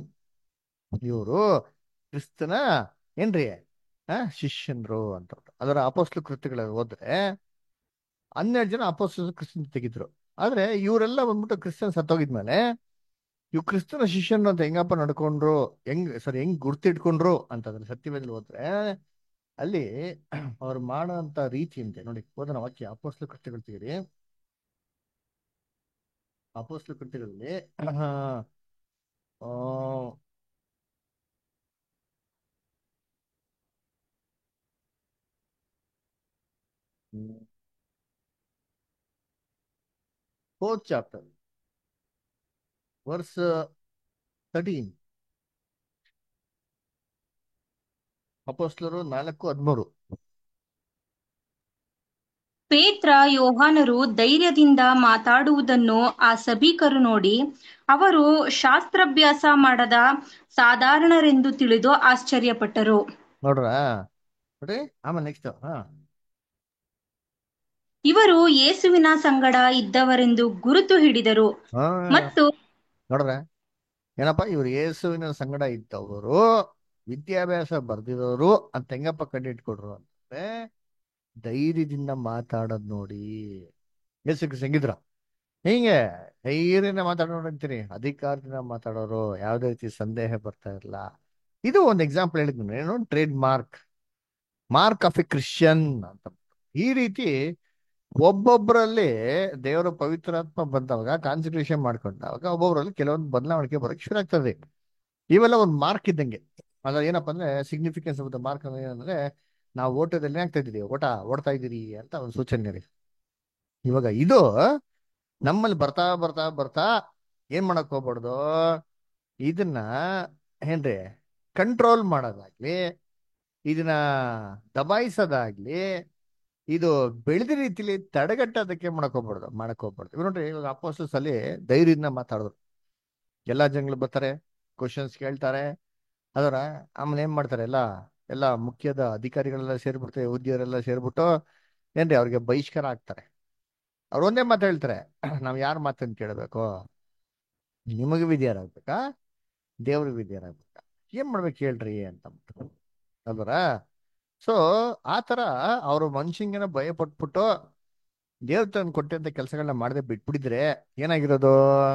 ಇವರು ಕ್ರಿಸ್ತನ ಏನ್ರಿ ಆ ಶಿಷ್ಯನ್ರು ಅಂತ ಅದರ ಅಪೋಸ್ಲು ಕೃತ್ಯಗಳ ಹೋದ್ರೆ ಹನ್ನೆರಡು ಜನ ಅಪೋಸ್ಲು ಕ್ರಿಸ್ತನ್ ತೆಗಿದ್ರು ಆದ್ರೆ ಇವರೆಲ್ಲ ಬಂದ್ಬಿಟ್ಟು ಕ್ರಿಸ್ತನ್ ಸತ್ತೋಗಿದ್ಮೇಲೆ ಇವ್ ಕ್ರಿಸ್ತನ ಶಿಷ್ಯನ್ರು ಅಂತ ಹೆಂಗಪ್ಪ ನಡ್ಕೊಂಡ್ರು ಹೆಂಗ್ ಸರಿ ಹೆಂಗ್ ಗುರ್ತಿಟ್ಕೊಂಡ್ರು ಅಂತಂದ್ರೆ ಸತ್ಯವೇದಲ್ಲಿ ಹೋದ್ರೆ ಅಲ್ಲಿ ಅವ್ರು ಮಾಡೋಂತ ರೀತಿ ಅಂತೆ ನೋಡಿ ಓದನ ವಾಕ್ಯ ಅಪೋಸ್ಲು ಕೃತ್ಯಗಳು ತೆಗೀರಿ ಅಪೋಸ್ಲು ಕೃತ್ಯಗಳಲ್ಲಿ ಆ, ಆ, ಫೋರ್ತ್ ಚಾಪ್ಟರ್ ವರ್ಸ್ ತರ್ಟೀನ್ ಅಪೋಸ್ಲರು ನಾಲ್ಕು ಹದಿಮೂರು ಪೇತ್ರ ಯೋಹಾನರು ಧೈರ್ಯದಿಂದ ಮಾತಾಡುವುದನ್ನು ಆ ಸಭಿಕರು ನೋಡಿ ಅವರು ಶಾಸ್ತ್ರಾಭ್ಯಾಸ ಮಾಡದ ಸಾಧಾರಣರೆಂದು ತಿಳಿದು ಆಶ್ಚರ್ಯಪಟ್ಟರು ನೋಡ್ರ ನೋಡಿ ಆಮೇಲೆ ನೆಕ್ಸ್ಟ್ ಹಾ ಇವರು ಯೇಸುವಿನ ಸಂಗಡ ಇದ್ದವರೆಂದು ಗುರುತು ಹಿಡಿದರು ಹಾ ಮತ್ತು ನೋಡ್ರ ಏನಪ್ಪ ಇವ್ರು ಯೇಸುವಿನ ಸಂಗಡ ಇದ್ದವರು ವಿದ್ಯಾಭ್ಯಾಸ ಬರ್ದಿರೋರು ಅಂತ ಹೆಂಗಪ್ಪ ಕಂಡಿಟ್ಕೊಡ್ರು ಅಂತಂದ್ರೆ ಧೈರ್ಯದಿಂದ ಮಾತಾಡೋದ್ ನೋಡಿ ಯೇಸು ಹೆಂಗಿದ್ರ ಹಿಂಗೆ ಧೈರ್ಯದಿಂದ ಮಾತಾಡೋರು ಅಂತೀನಿ ಅಧಿಕಾರದಿಂದ ಮಾತಾಡೋರು ಯಾವುದೇ ರೀತಿ ಸಂದೇಹ ಬರ್ತಾ ಇರಲ್ಲ ಇದು ಒಂದು ಎಕ್ಸಾಂಪಲ್ ಹೇಳಿದ್ನು ಏನು trade mark mark of a Christian ಅಂತ ಈ ರೀತಿ ಒಬ್ಬೊಬ್ಬರಲ್ಲಿ ದೇವರ ಪವಿತ್ರಾತ್ಮ ಬಂದವಾಗ ಕಾನ್ಸಂಟ್ರೇಷನ್ ಮಾಡ್ಕೊಂಡಾಗ ಒಬ್ಬೊಬ್ಬರಲ್ಲಿ ಕೆಲವೊಂದು ಬದಲಾವಣೆ ಬರಕ್ಕೆ ಶುರು ಆಗ್ತದೆ ಇವೆಲ್ಲ ಒಂದು ಮಾರ್ಕ್ ಇದ್ದಂಗೆ ಅದ ಏನಪ್ಪ ಅಂದ್ರೆ ಸಿಗ್ನಿಫಿಕೆನ್ಸ್ ಆಫ್ ದ ಮಾರ್ಕ್ ಏನಂದ್ರೆ ನಾವು ಓಟದಲ್ಲಿ ಆಗ್ತಾ ಇದ್ದೀರಿ ಓಟ ಓಡ್ತಾ ಇದ್ದೀರಿ ಅಂತ ಒಂದು ಸೂಚನೆ ರೀ ಇವಾಗ ಇದು ನಮ್ಮಲ್ಲಿ ಬರ್ತಾ ಬರ್ತಾ ಬರ್ತಾ ಏನ್ ಮಾಡಕ್ ಹೋಗ್ಬಾರ್ದು ಇದನ್ನ ಏನ್ರಿ ಕಂಟ್ರೋಲ್ ಮಾಡೋದಾಗ್ಲಿ ಇದನ್ನ ದಬಾಯಿಸೋದಾಗ್ಲಿ ಇದು ಬೆಳೆದ ರೀತಿಲಿ ತಡೆಗಟ್ಟೋದಕ್ಕೆ ಮಾಡಕ್ ಹೋಗ್ಬಾರ್ದು ಮಾಡಕ್ ಹೋಗ್ಬಾರ್ದು ಇವಾಗ ನೋಡ್ರಿ ಇವಾಗ ಅಪೋಸ್ಟಲ್ಸ್ ಅಲ್ಲಿ ಧೈರ್ಯದಿಂದ ಮಾತಾಡಿದ್ರು ಎಲ್ಲಾ ಜನಗಳು ಬರ್ತಾರೆ ಕ್ವಶನ್ಸ್ ಕೇಳ್ತಾರೆ ಅದರ ಆಮೇಲೆ ಏನ್ ಮಾಡ್ತಾರೆ ಎಲ್ಲ ಎಲ್ಲ ಮುಖ್ಯದ ಅಧಿಕಾರಿಗಳೆಲ್ಲ ಸೇರ್ಬಿಡ್ತಾರೆ ಉದ್ಯೋಗರೆಲ್ಲ ಸೇರ್ಬಿಟ್ಟು ಏನ್ರಿ ಅವ್ರಿಗೆ ಬಹಿಷ್ಕಾರ ಆಗ್ತಾರೆ ಅವ್ರು ಒಂದೇ ಮಾತು ಹೇಳ್ತಾರೆ ನಾವ್ ಯಾರ ಮಾತನ್ನು ಕೇಳಬೇಕು ನಿಮಗೆ ವಿದ್ಯಾರಾಗ್ಬೇಕಾ ದೇವ್ರಿಗೆ ವಿದ್ಯಾರಾಗ್ಬೇಕಾ ಏನ್ ಮಾಡ್ಬೇಕು ಹೇಳ್ರಿ ಅಂತ ಅಲ್ವರ ಸೊ ಆ ತರ ಅವರು ಮನುಷ್ಯಂಗೆನ ಭಯ ಪಟ್ಬಿಟ್ಟು ದೇವ್ರ ತಂದು ಕೊಟ್ಟಂತ ಕೆಲಸಗಳನ್ನ ಮಾಡದೆ ಬಿಟ್ಬಿಟ್ಟಿದ್ರೆ ಏನಾಗಿರೋದು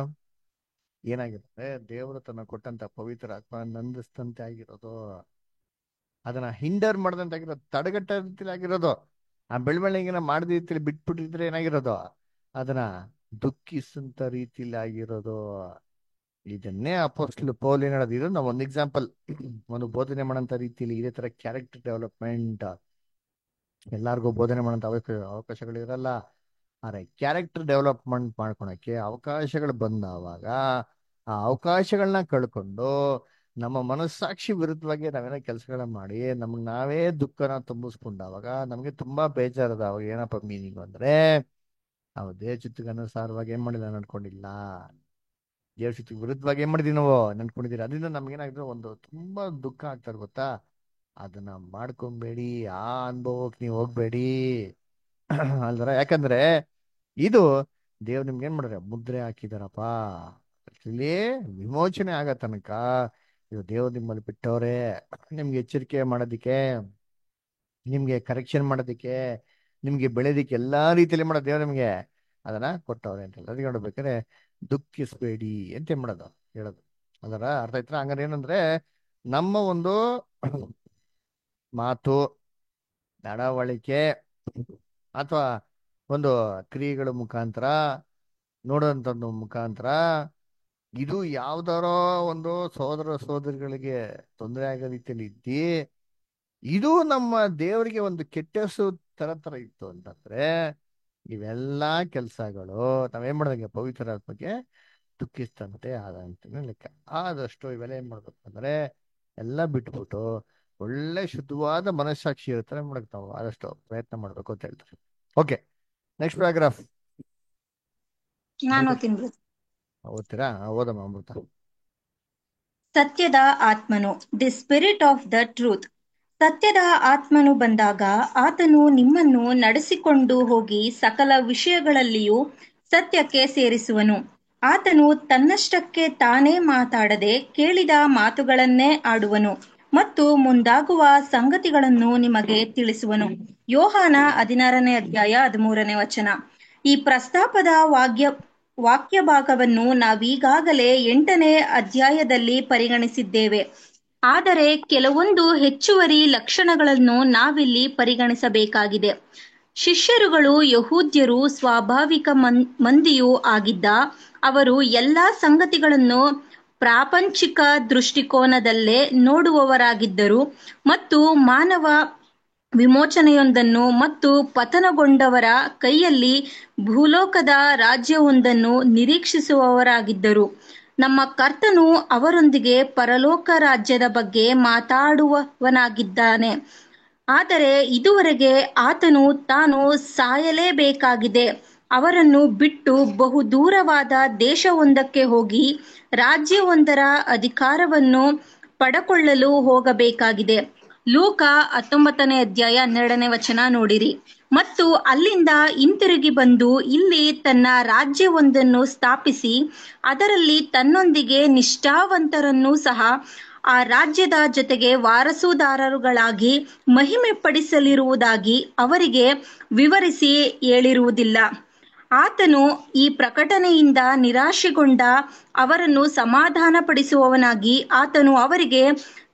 ಏನಾಗಿರುತ್ತೆ ದೇವರು ತನ್ನ ಕೊಟ್ಟಂತ ಪವಿತ್ರ ಆತ್ಮ ನಂದಿಸ್ತಂತೆ ಆಗಿರೋದು ಅದನ್ನ ಹಿಂಡರ್ ಮಾಡದಂತೆ ಆಗಿರೋದು ತಡೆಗಟ್ಟ ರೀತಿಲಿ ಆಗಿರೋದು ಆ ಬೆಳವಣಿಗೆನ ಮಾಡದ ರೀತಿಲಿ ಬಿಟ್ಬಿಟ್ಟಿದ್ರೆ ಏನಾಗಿರೋದು ಅದನ್ನ ದುಃಖಿಸಂತ ರೀತಿಲಿ ಆಗಿರೋದು ಇದನ್ನೇ ಅಪೋಸ್ಟಲ್ ಪೌಲ್ ಏನ್ ಹೇಳೋದು ಇದು ನಾವು ಒಂದು ಎಕ್ಸಾಂಪಲ್ ಒಂದು ಬೋಧನೆ ಮಾಡೋಂಥ ರೀತಿಲಿ ಇದೇ ತರ ಕ್ಯಾರೆಕ್ಟರ್ ಡೆವಲಪ್ಮೆಂಟ್ ಎಲ್ಲಾರ್ಗೂ ಬೋಧನೆ ಮಾಡೋಂಥ ಅವಕಾಶ ಅವಕಾಶಗಳು ಇರಲ್ಲ ಆದ್ರೆ ಕ್ಯಾರೆಕ್ಟರ್ ಡೆವಲಪ್ಮೆಂಟ್ ಮಾಡ್ಕೊಳಕ್ಕೆ ಅವಕಾಶಗಳು ಬಂದಾವಾಗ ಆ ಅವಕಾಶಗಳನ್ನ ಕಳ್ಕೊಂಡು ನಮ್ಮ ಮನಸ್ಸಾಕ್ಷಿ ವಿರುದ್ಧವಾಗಿ ನಾವೇನೋ ಕೆಲಸಗಳನ್ನ ಮಾಡಿ ನಮ್ಗೆ ನಾವೇ ದುಃಖನ ತುಂಬಿಸ್ಕೊಂಡಾವಾಗ ನಮಗೆ ತುಂಬಾ ಬೇಜಾರದ ಅವಾಗ ಏನಪ್ಪ ಮೀನಿಂಗ್ ಅಂದ್ರೆ ನಾವು ದೇಹ ಚಿತ್ತಿಗೆ ಅನುಸಾರವಾಗಿ ಏನ್ ಮಾಡಿಲ್ಲ ನಡ್ಕೊಂಡಿಲ್ಲ ದೇವ್ರ ಚಿತ್ತಿಗೆ ವಿರುದ್ಧವಾಗಿ ಏನ್ ಮಾಡಿದೀವಿ ನಾವು ನಡ್ಕೊಂಡಿದ್ದೀರಿ ಅದರಿಂದ ನಮ್ಗೇನಾಗಿದ್ರೆ ಒಂದು ತುಂಬಾ ದುಃಖ ಆಗ್ತಾರೆ ಗೊತ್ತಾ ಅದನ್ನ ಮಾಡ್ಕೊಂಬೇಡಿ ಆ ಅನುಭವಕ್ಕೆ ನೀವು ಹೋಗ್ಬೇಡಿ ಅಲ್ದರ ಯಾಕಂದ್ರೆ ಇದು ದೇವ್ರು ನಿಮ್ಗೆ ಏನ್ ಮಾಡಿದ್ರೆ ಮುದ್ರೆ ಹಾಕಿದಾರಪ್ಪ ಇಲ್ಲಿ ವಿಮೋಚನೆ ಆಗೋ ತನಕ ಇದು ದೇವ್ರು ನಿಮ್ಮಲ್ಲಿ ಬಿಟ್ಟವ್ರೆ ನಿಮ್ಗೆ ಎಚ್ಚರಿಕೆ ಮಾಡೋದಿಕ್ಕೆ ನಿಮ್ಗೆ ಕರೆಕ್ಷನ್ ಮಾಡೋದಿಕ್ಕೆ ನಿಮ್ಗೆ ಬೆಳೆದಿಕ್ಕೆ ಎಲ್ಲಾ ರೀತಿಯಲ್ಲಿ ಮಾಡೋ ದೇವ್ರು ನಿಮ್ಗೆ ಅದನ್ನ ಕೊಟ್ಟವ್ರೆ ಅಂತ ಅದಕ್ಕೆ ನೋಡ್ಬೇಕಾದ್ರೆ ದುಃಖಿಸ್ಬೇಡಿ ಅಂತ ಏನ್ ಮಾಡೋದು ಹೇಳೋದು ಅದರ ಅರ್ಥ ಆಯ್ತಾ ಹಂಗಾರೆ ಏನಂದ್ರೆ ನಮ್ಮ ಒಂದು ಮಾತು ನಡವಳಿಕೆ ಅಥವಾ ಒಂದು ಕ್ರಿಯೆಗಳ ಮುಖಾಂತರ ನೋಡೋಂಥದ್ದು ಮುಖಾಂತರ ಇದು ಯಾವ್ದಾರೋ ಒಂದು ಸೋದರ ಸೋದರಿಗಳಿಗೆ ತೊಂದರೆ ಆಗೋ ರೀತಿಯಲ್ಲಿ ಇದ್ದಿ ಇದು ನಮ್ಮ ದೇವರಿಗೆ ಒಂದು ಕೆಟ್ಟ ಹೆಸರು ತರ ತರ ಇತ್ತು ಅಂತಂದ್ರೆ ಇವೆಲ್ಲಾ ಕೆಲಸಗಳು ನಾವೇನ್ ಮಾಡ್ದಂಗೆ ಪವಿತ್ರ ಆತ್ಮಕ್ಕೆ ದುಃಖಿಸ್ತಂತೆ ಆದಂತ ಲೆಕ್ಕ ಆದಷ್ಟು ಇವೆಲ್ಲ ಏನ್ ಮಾಡ್ಬೇಕು ಅಂದ್ರೆ ಎಲ್ಲ ಬಿಟ್ಬಿಟ್ಟು ಒಳ್ಳೆ ಶುದ್ಧವಾದ ಮನಸ್ಸಾಕ್ಷಿ ಇರ್ತಾರೆ ಮಾಡಕ್ ನಾವು ಆದಷ್ಟು ಪ್ರಯತ್ನ ಮಾಡ್ಬೇಕು ಅಂತ ಹೇಳ್ತಾರೆ ಓಕೆ ನೆಕ್ಸ್ಟ್ ಪ್ಯಾರಾಗ್ರಾಫ್ ನಾನು ಓದ್ತೀನಿ brother. ಓದ್ತೀರಾ ಓದಮ್ಮ ಅಮೃತ ಸತ್ಯದ ಆತ್ಮನು the spirit of the truth ಸತ್ಯದ ಆತ್ಮನು ಬಂದಾಗ ಆತನು ನಿಮ್ಮನ್ನು ನಡೆಸಿಕೊಂಡು ಹೋಗಿ ಸಕಲ ವಿಷಯಗಳಲ್ಲಿಯೂ ಸತ್ಯಕ್ಕೆ ಸೇರಿಸುವನು ಆತನು ತನ್ನಷ್ಟಕ್ಕೆ ತಾನೇ ಮಾತಾಡದೆ ಕೇಳಿದ ಮಾತುಗಳನ್ನೇ ಆಡುವನು ಮತ್ತು ಮುಂದಾಗುವ ಸಂಗತಿಗಳನ್ನು ನಿಮಗೆ ತಿಳಿಸುವನು ಯೋಹಾನ ಹದಿನಾರನೇ ಅಧ್ಯಾಯ ಹದಿಮೂರನೇ ವಚನ ಈ ಪ್ರಸ್ತಾಪದ ವಾಕ್ಯ ವಾಕ್ಯ ಭಾಗವನ್ನು ನಾವೀಗಾಗಲೇ ಎಂಟನೇ ಅಧ್ಯಾಯದಲ್ಲಿ ಪರಿಗಣಿಸಿದ್ದೇವೆ ಆದರೆ ಕೆಲವೊಂದು ಹೆಚ್ಚುವರಿ ಲಕ್ಷಣಗಳನ್ನು ನಾವಿಲ್ಲಿ ಪರಿಗಣಿಸಬೇಕಾಗಿದೆ ಶಿಷ್ಯರುಗಳು ಯಹೂದ್ಯರು ಸ್ವಾಭಾವಿಕ ಮನ್ ಮಂದಿಯೂ ಆಗಿದ್ದ ಅವರು ಎಲ್ಲಾ ಸಂಗತಿಗಳನ್ನು ಪ್ರಾಪಂಚಿಕ ದೃಷ್ಟಿಕೋನದಲ್ಲೇ ನೋಡುವವರಾಗಿದ್ದರು ಮತ್ತು ಮಾನವ ವಿಮೋಚನೆಯೊಂದನ್ನು ಮತ್ತು ಪತನಗೊಂಡವರ ಕೈಯಲ್ಲಿ ಭೂಲೋಕದ ರಾಜ್ಯವೊಂದನ್ನು ನಿರೀಕ್ಷಿಸುವವರಾಗಿದ್ದರು ನಮ್ಮ ಕರ್ತನು ಅವರೊಂದಿಗೆ ಪರಲೋಕ ರಾಜ್ಯದ ಬಗ್ಗೆ ಮಾತಾಡುವವನಾಗಿದ್ದಾನೆ ಆದರೆ ಇದುವರೆಗೆ ಆತನು ತಾನು ಸಾಯಲೇಬೇಕಾಗಿದೆ ಅವರನ್ನು ಬಿಟ್ಟು ಬಹು ದೂರವಾದ ದೇಶವೊಂದಕ್ಕೆ ಹೋಗಿ ರಾಜ್ಯವೊಂದರ ಅಧಿಕಾರವನ್ನು ಪಡಕೊಳ್ಳಲು ಹೋಗಬೇಕಾಗಿದೆ ಲೂಕ ಹತ್ತೊಂಬತ್ತನೇ ಅಧ್ಯಾಯ ಹನ್ನೆರಡನೇ ವಚನ ನೋಡಿರಿ ಮತ್ತು ಅಲ್ಲಿಂದ ಹಿಂತಿರುಗಿ ಬಂದು ಇಲ್ಲಿ ತನ್ನ ರಾಜ್ಯವೊಂದನ್ನು ಸ್ಥಾಪಿಸಿ ಅದರಲ್ಲಿ ತನ್ನೊಂದಿಗೆ ನಿಷ್ಠಾವಂತರನ್ನೂ ಸಹ ಆ ರಾಜ್ಯದ ಜೊತೆಗೆ ವಾರಸುದಾರರುಗಳಾಗಿ ಮಹಿಮೆ ಪಡಿಸಲಿರುವುದಾಗಿ ಅವರಿಗೆ ವಿವರಿಸಿ ಹೇಳಿರುವುದಿಲ್ಲ ಆತನು ಈ ಪ್ರಕಟಣೆಯಿಂದ ನಿರಾಶೆಗೊಂಡ ಅವರನ್ನು ಸಮಾಧಾನಪಡಿಸುವವನಾಗಿ ಆತನು ಅವರಿಗೆ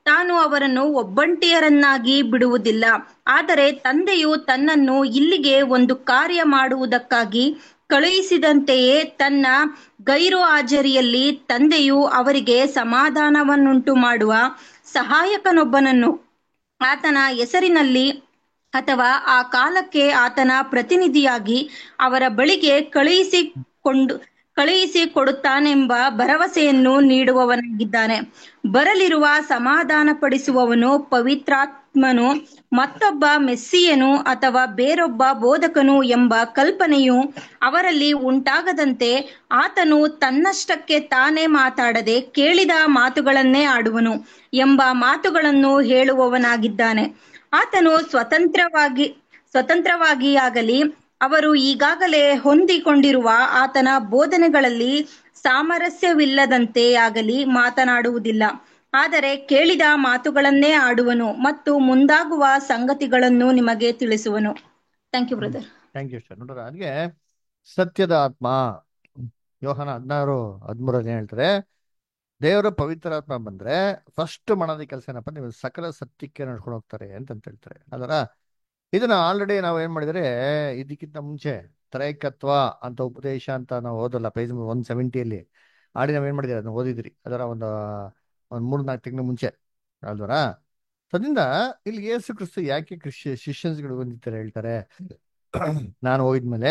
ತಾನು ಅವರನ್ನು ಒಬ್ಬಂಟಿಯರನ್ನಾಗಿ ಬಿಡುವುದಿಲ್ಲ ಆದರೆ ತಂದೆಯು ತನ್ನನ್ನು ಇಲ್ಲಿಗೆ ಒಂದು ಕಾರ್ಯ ಮಾಡುವುದಕ್ಕಾಗಿ ಕಳುಹಿಸಿದಂತೆಯೇ ತನ್ನ ಗೈರು ಹಾಜರಿಯಲ್ಲಿ ತಂದೆಯು ಅವರಿಗೆ ಸಮಾಧಾನವನ್ನುಂಟು ಮಾಡುವ ಸಹಾಯಕನೊಬ್ಬನನ್ನು ಆತನ ಹೆಸರಿನಲ್ಲಿ ಅಥವಾ ಆ ಕಾಲಕ್ಕೆ ಆತನ ಪ್ರತಿನಿಧಿಯಾಗಿ ಅವರ ಬಳಿಗೆ ಕಳುಹಿಸಿಕೊಂಡು ಕಳುಹಿಸಿ ಕೊಡುತ್ತಾನೆಂಬ ಭರವಸೆಯನ್ನು ನೀಡುವವನಾಗಿದ್ದಾನೆ ಬರಲಿರುವ ಸಮಾಧಾನಪಡಿಸುವವನು ಪವಿತ್ರಾತ್ಮನು ಮತ್ತೊಬ್ಬ ಮೆಸ್ಸಿಯನು ಅಥವಾ ಬೇರೊಬ್ಬ ಬೋಧಕನು ಎಂಬ ಕಲ್ಪನೆಯು ಅವರಲ್ಲಿ ಉಂಟಾಗದಂತೆ ಆತನು ತನ್ನಷ್ಟಕ್ಕೆ ತಾನೇ ಮಾತಾಡದೆ ಕೇಳಿದ ಮಾತುಗಳನ್ನೇ ಆಡುವನು ಎಂಬ ಮಾತುಗಳನ್ನು ಹೇಳುವವನಾಗಿದ್ದಾನೆ ಆತನು ಸ್ವತಂತ್ರವಾಗಿ ಸ್ವತಂತ್ರವಾಗಿ ಆಗಲಿ ಅವರು ಈಗಾಗಲೇ ಹೊಂದಿಕೊಂಡಿರುವ ಆತನ ಬೋಧನೆಗಳಲ್ಲಿ ಸಾಮರಸ್ಯವಿಲ್ಲದಂತೆ ಆಗಲಿ ಮಾತನಾಡುವುದಿಲ್ಲ ಆದರೆ ಕೇಳಿದ ಮಾತುಗಳನ್ನೇ ಆಡುವನು ಮತ್ತು ಮುಂದಾಗುವ ಸಂಗತಿಗಳನ್ನು ನಿಮಗೆ ತಿಳಿಸುವನು thank you brother thank you sir ನೋಡ್ರ ಅದಕ್ಕೆ ಸತ್ಯದ ಆತ್ಮ ಯೋಹನ ಹದಿನಾರು ಹದಿಮೂರಲ್ಲಿ ಏನ್ ಹೇಳ್ತಾರೆ ದೇವರ ಪವಿತ್ರಾತ್ಮ ಬಂದ್ರೆ ಫಸ್ಟ್ ಮಾಡೋದ ಕೆಲಸ ಏನಪ್ಪ ನೀವು ಸಕಲ ಸತ್ಯಕ್ಕೆ ನಡ್ಕೊಂಡು ಹೋಗ್ತಾರೆ ಅಂತ ಹೇಳ್ತಾರೆ ಅದರ ಇದನ್ನ ಆಲ್ರೆಡಿ ನಾವು ಏನ್ ಮಾಡಿದ್ರೆ ಇದಕ್ಕಿಂತ ಮುಂಚೆ ತ್ರೈಕತ್ವ ಅಂತ ಉಪದೇಶ ಅಂತ ನಾವು ಓದಲ್ಲ ಪೇಜ್ ಒನ್ ಸೆವೆಂಟಿಯಲ್ಲಿ ಆಡಿ ನಾವ್ ಏನ್ ಮಾಡಿದ್ರಿ ಅದನ್ನ ಓದಿದ್ರಿ ಅದರ ಒಂದು ಒಂದ್ ಮೂರ್ ನಾಲ್ಕು ತಿಂಗಳ ಮುಂಚೆ ಅಲ್ವರ ಅದರಿಂದ ಇಲ್ಲಿ ಯೇಸು ಕ್ರಿಸ್ತು ಯಾಕೆ ಕ್ರಿಶ್ಯ ಶಿಷ್ಯನ್ಸ್ಗಳು ಬಂದಿರ್ತಾರೆ ಹೇಳ್ತಾರೆ ನಾನು ಹೋಗಿದ್ಮೇಲೆ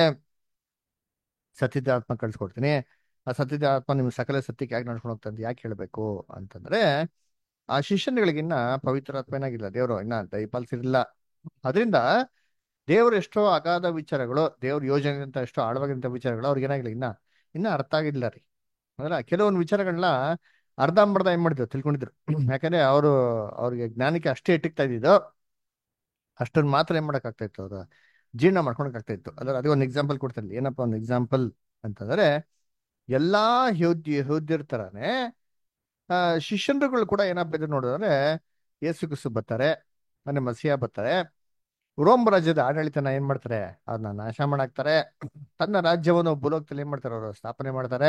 ಸತ್ಯದ ಆತ್ಮ ಕಳ್ಸ್ಕೊಡ್ತೀನಿ ಆ ಸತ್ಯದ ಆತ್ಮ ನಿಮ್ ಸಕಲ ಸತ್ಯಕ್ಕೆ ಯಾಕೆ ನಡ್ಕೊಂಡು ಹೋಗ್ತಾ ಅಂತ ಯಾಕೆ ಹೇಳ್ಬೇಕು ಅಂತಂದ್ರೆ ಆ ಶಿಷ್ಯನ್ಗಳಿಗಿನ್ನ ಪವಿತ್ರಾತ್ಮ ಏನಾಗಿಲ್ಲ ದೇವರು ಇನ್ನ ದಯಪಾಲಿಸಿರ್ಲಿಲ್ಲ ಅದರಿಂದ ದೇವ್ರ ಎಷ್ಟೋ ಅಗಾಧ ವಿಚಾರಗಳು ದೇವ್ರ ಯೋಜನೆ ಅಂತ ಎಷ್ಟೋ ಆಳವಾಗಿಂತ ವಿಚಾರಗಳು ಅವ್ರಿಗೆ ಏನಾಗಿಲ್ಲ ಇನ್ನ ಇನ್ನ ಅರ್ಥ ಆಗಿಲ್ಲ ರೀ ಅಂದ್ರೆ ಕೆಲವೊಂದು ವಿಚಾರಗಳನ್ನ ಅರ್ಧಂಬರ್ಧ ಏನ್ ಮಾಡಿದ್ರು ತಿಳ್ಕೊಂಡಿದ್ರು ಯಾಕಂದ್ರೆ ಅವರು ಅವ್ರಿಗೆ ಜ್ಞಾನಕ್ಕೆ ಅಷ್ಟೇ ಇಟ್ಟಿಗ್ತಾ ಇದ್ದಿದ್ದು ಅಷ್ಟೊಂದು ಮಾತ್ರ ಏನ್ ಮಾಡಕ್ ಆಗ್ತಾ ಇತ್ತು ಅವ್ರು ಜೀರ್ಣ ಮಾಡ್ಕೊಳಕ್ ಆಗ್ತಾ ಇತ್ತು ಅದ್ರ ಅದೇ ಒಂದು ಎಕ್ಸಾಂಪಲ್ ಕೊಡ್ತೀನಿ ಏನಪ್ಪ ಒಂದು ಎಕ್ಸಾಂಪಲ್ ಅಂತಂದ್ರೆ ಎಲ್ಲಾ ಯೋಧ್ಯ ಯೋಧ್ಯರ ತರಾನೇ ಆ ಶಿಷ್ಯರುಗಳು ಕೂಡ ಏನಪ್ಪ ಇದು ನೋಡಿದ್ರೆ ಯೇಸು ಕ್ರಿಸ್ತು ಬರ್ತಾರೆ ಮನೆ ಮಸಿಯಾ ಬರ್ತಾರೆ ರೋಮ್ ರಾಜ್ಯದ ಆಡಳಿತನ ಏನ್ ಮಾಡ್ತಾರೆ ಅದನ್ನ ನಾಶ ಮಾಡಾಕ್ತಾರೆ ತನ್ನ ರಾಜ್ಯವನ್ನು ಭೂಲೋಕದಲ್ಲಿ ಏನ್ ಮಾಡ್ತಾರೆ ಅವರು ಸ್ಥಾಪನೆ ಮಾಡ್ತಾರೆ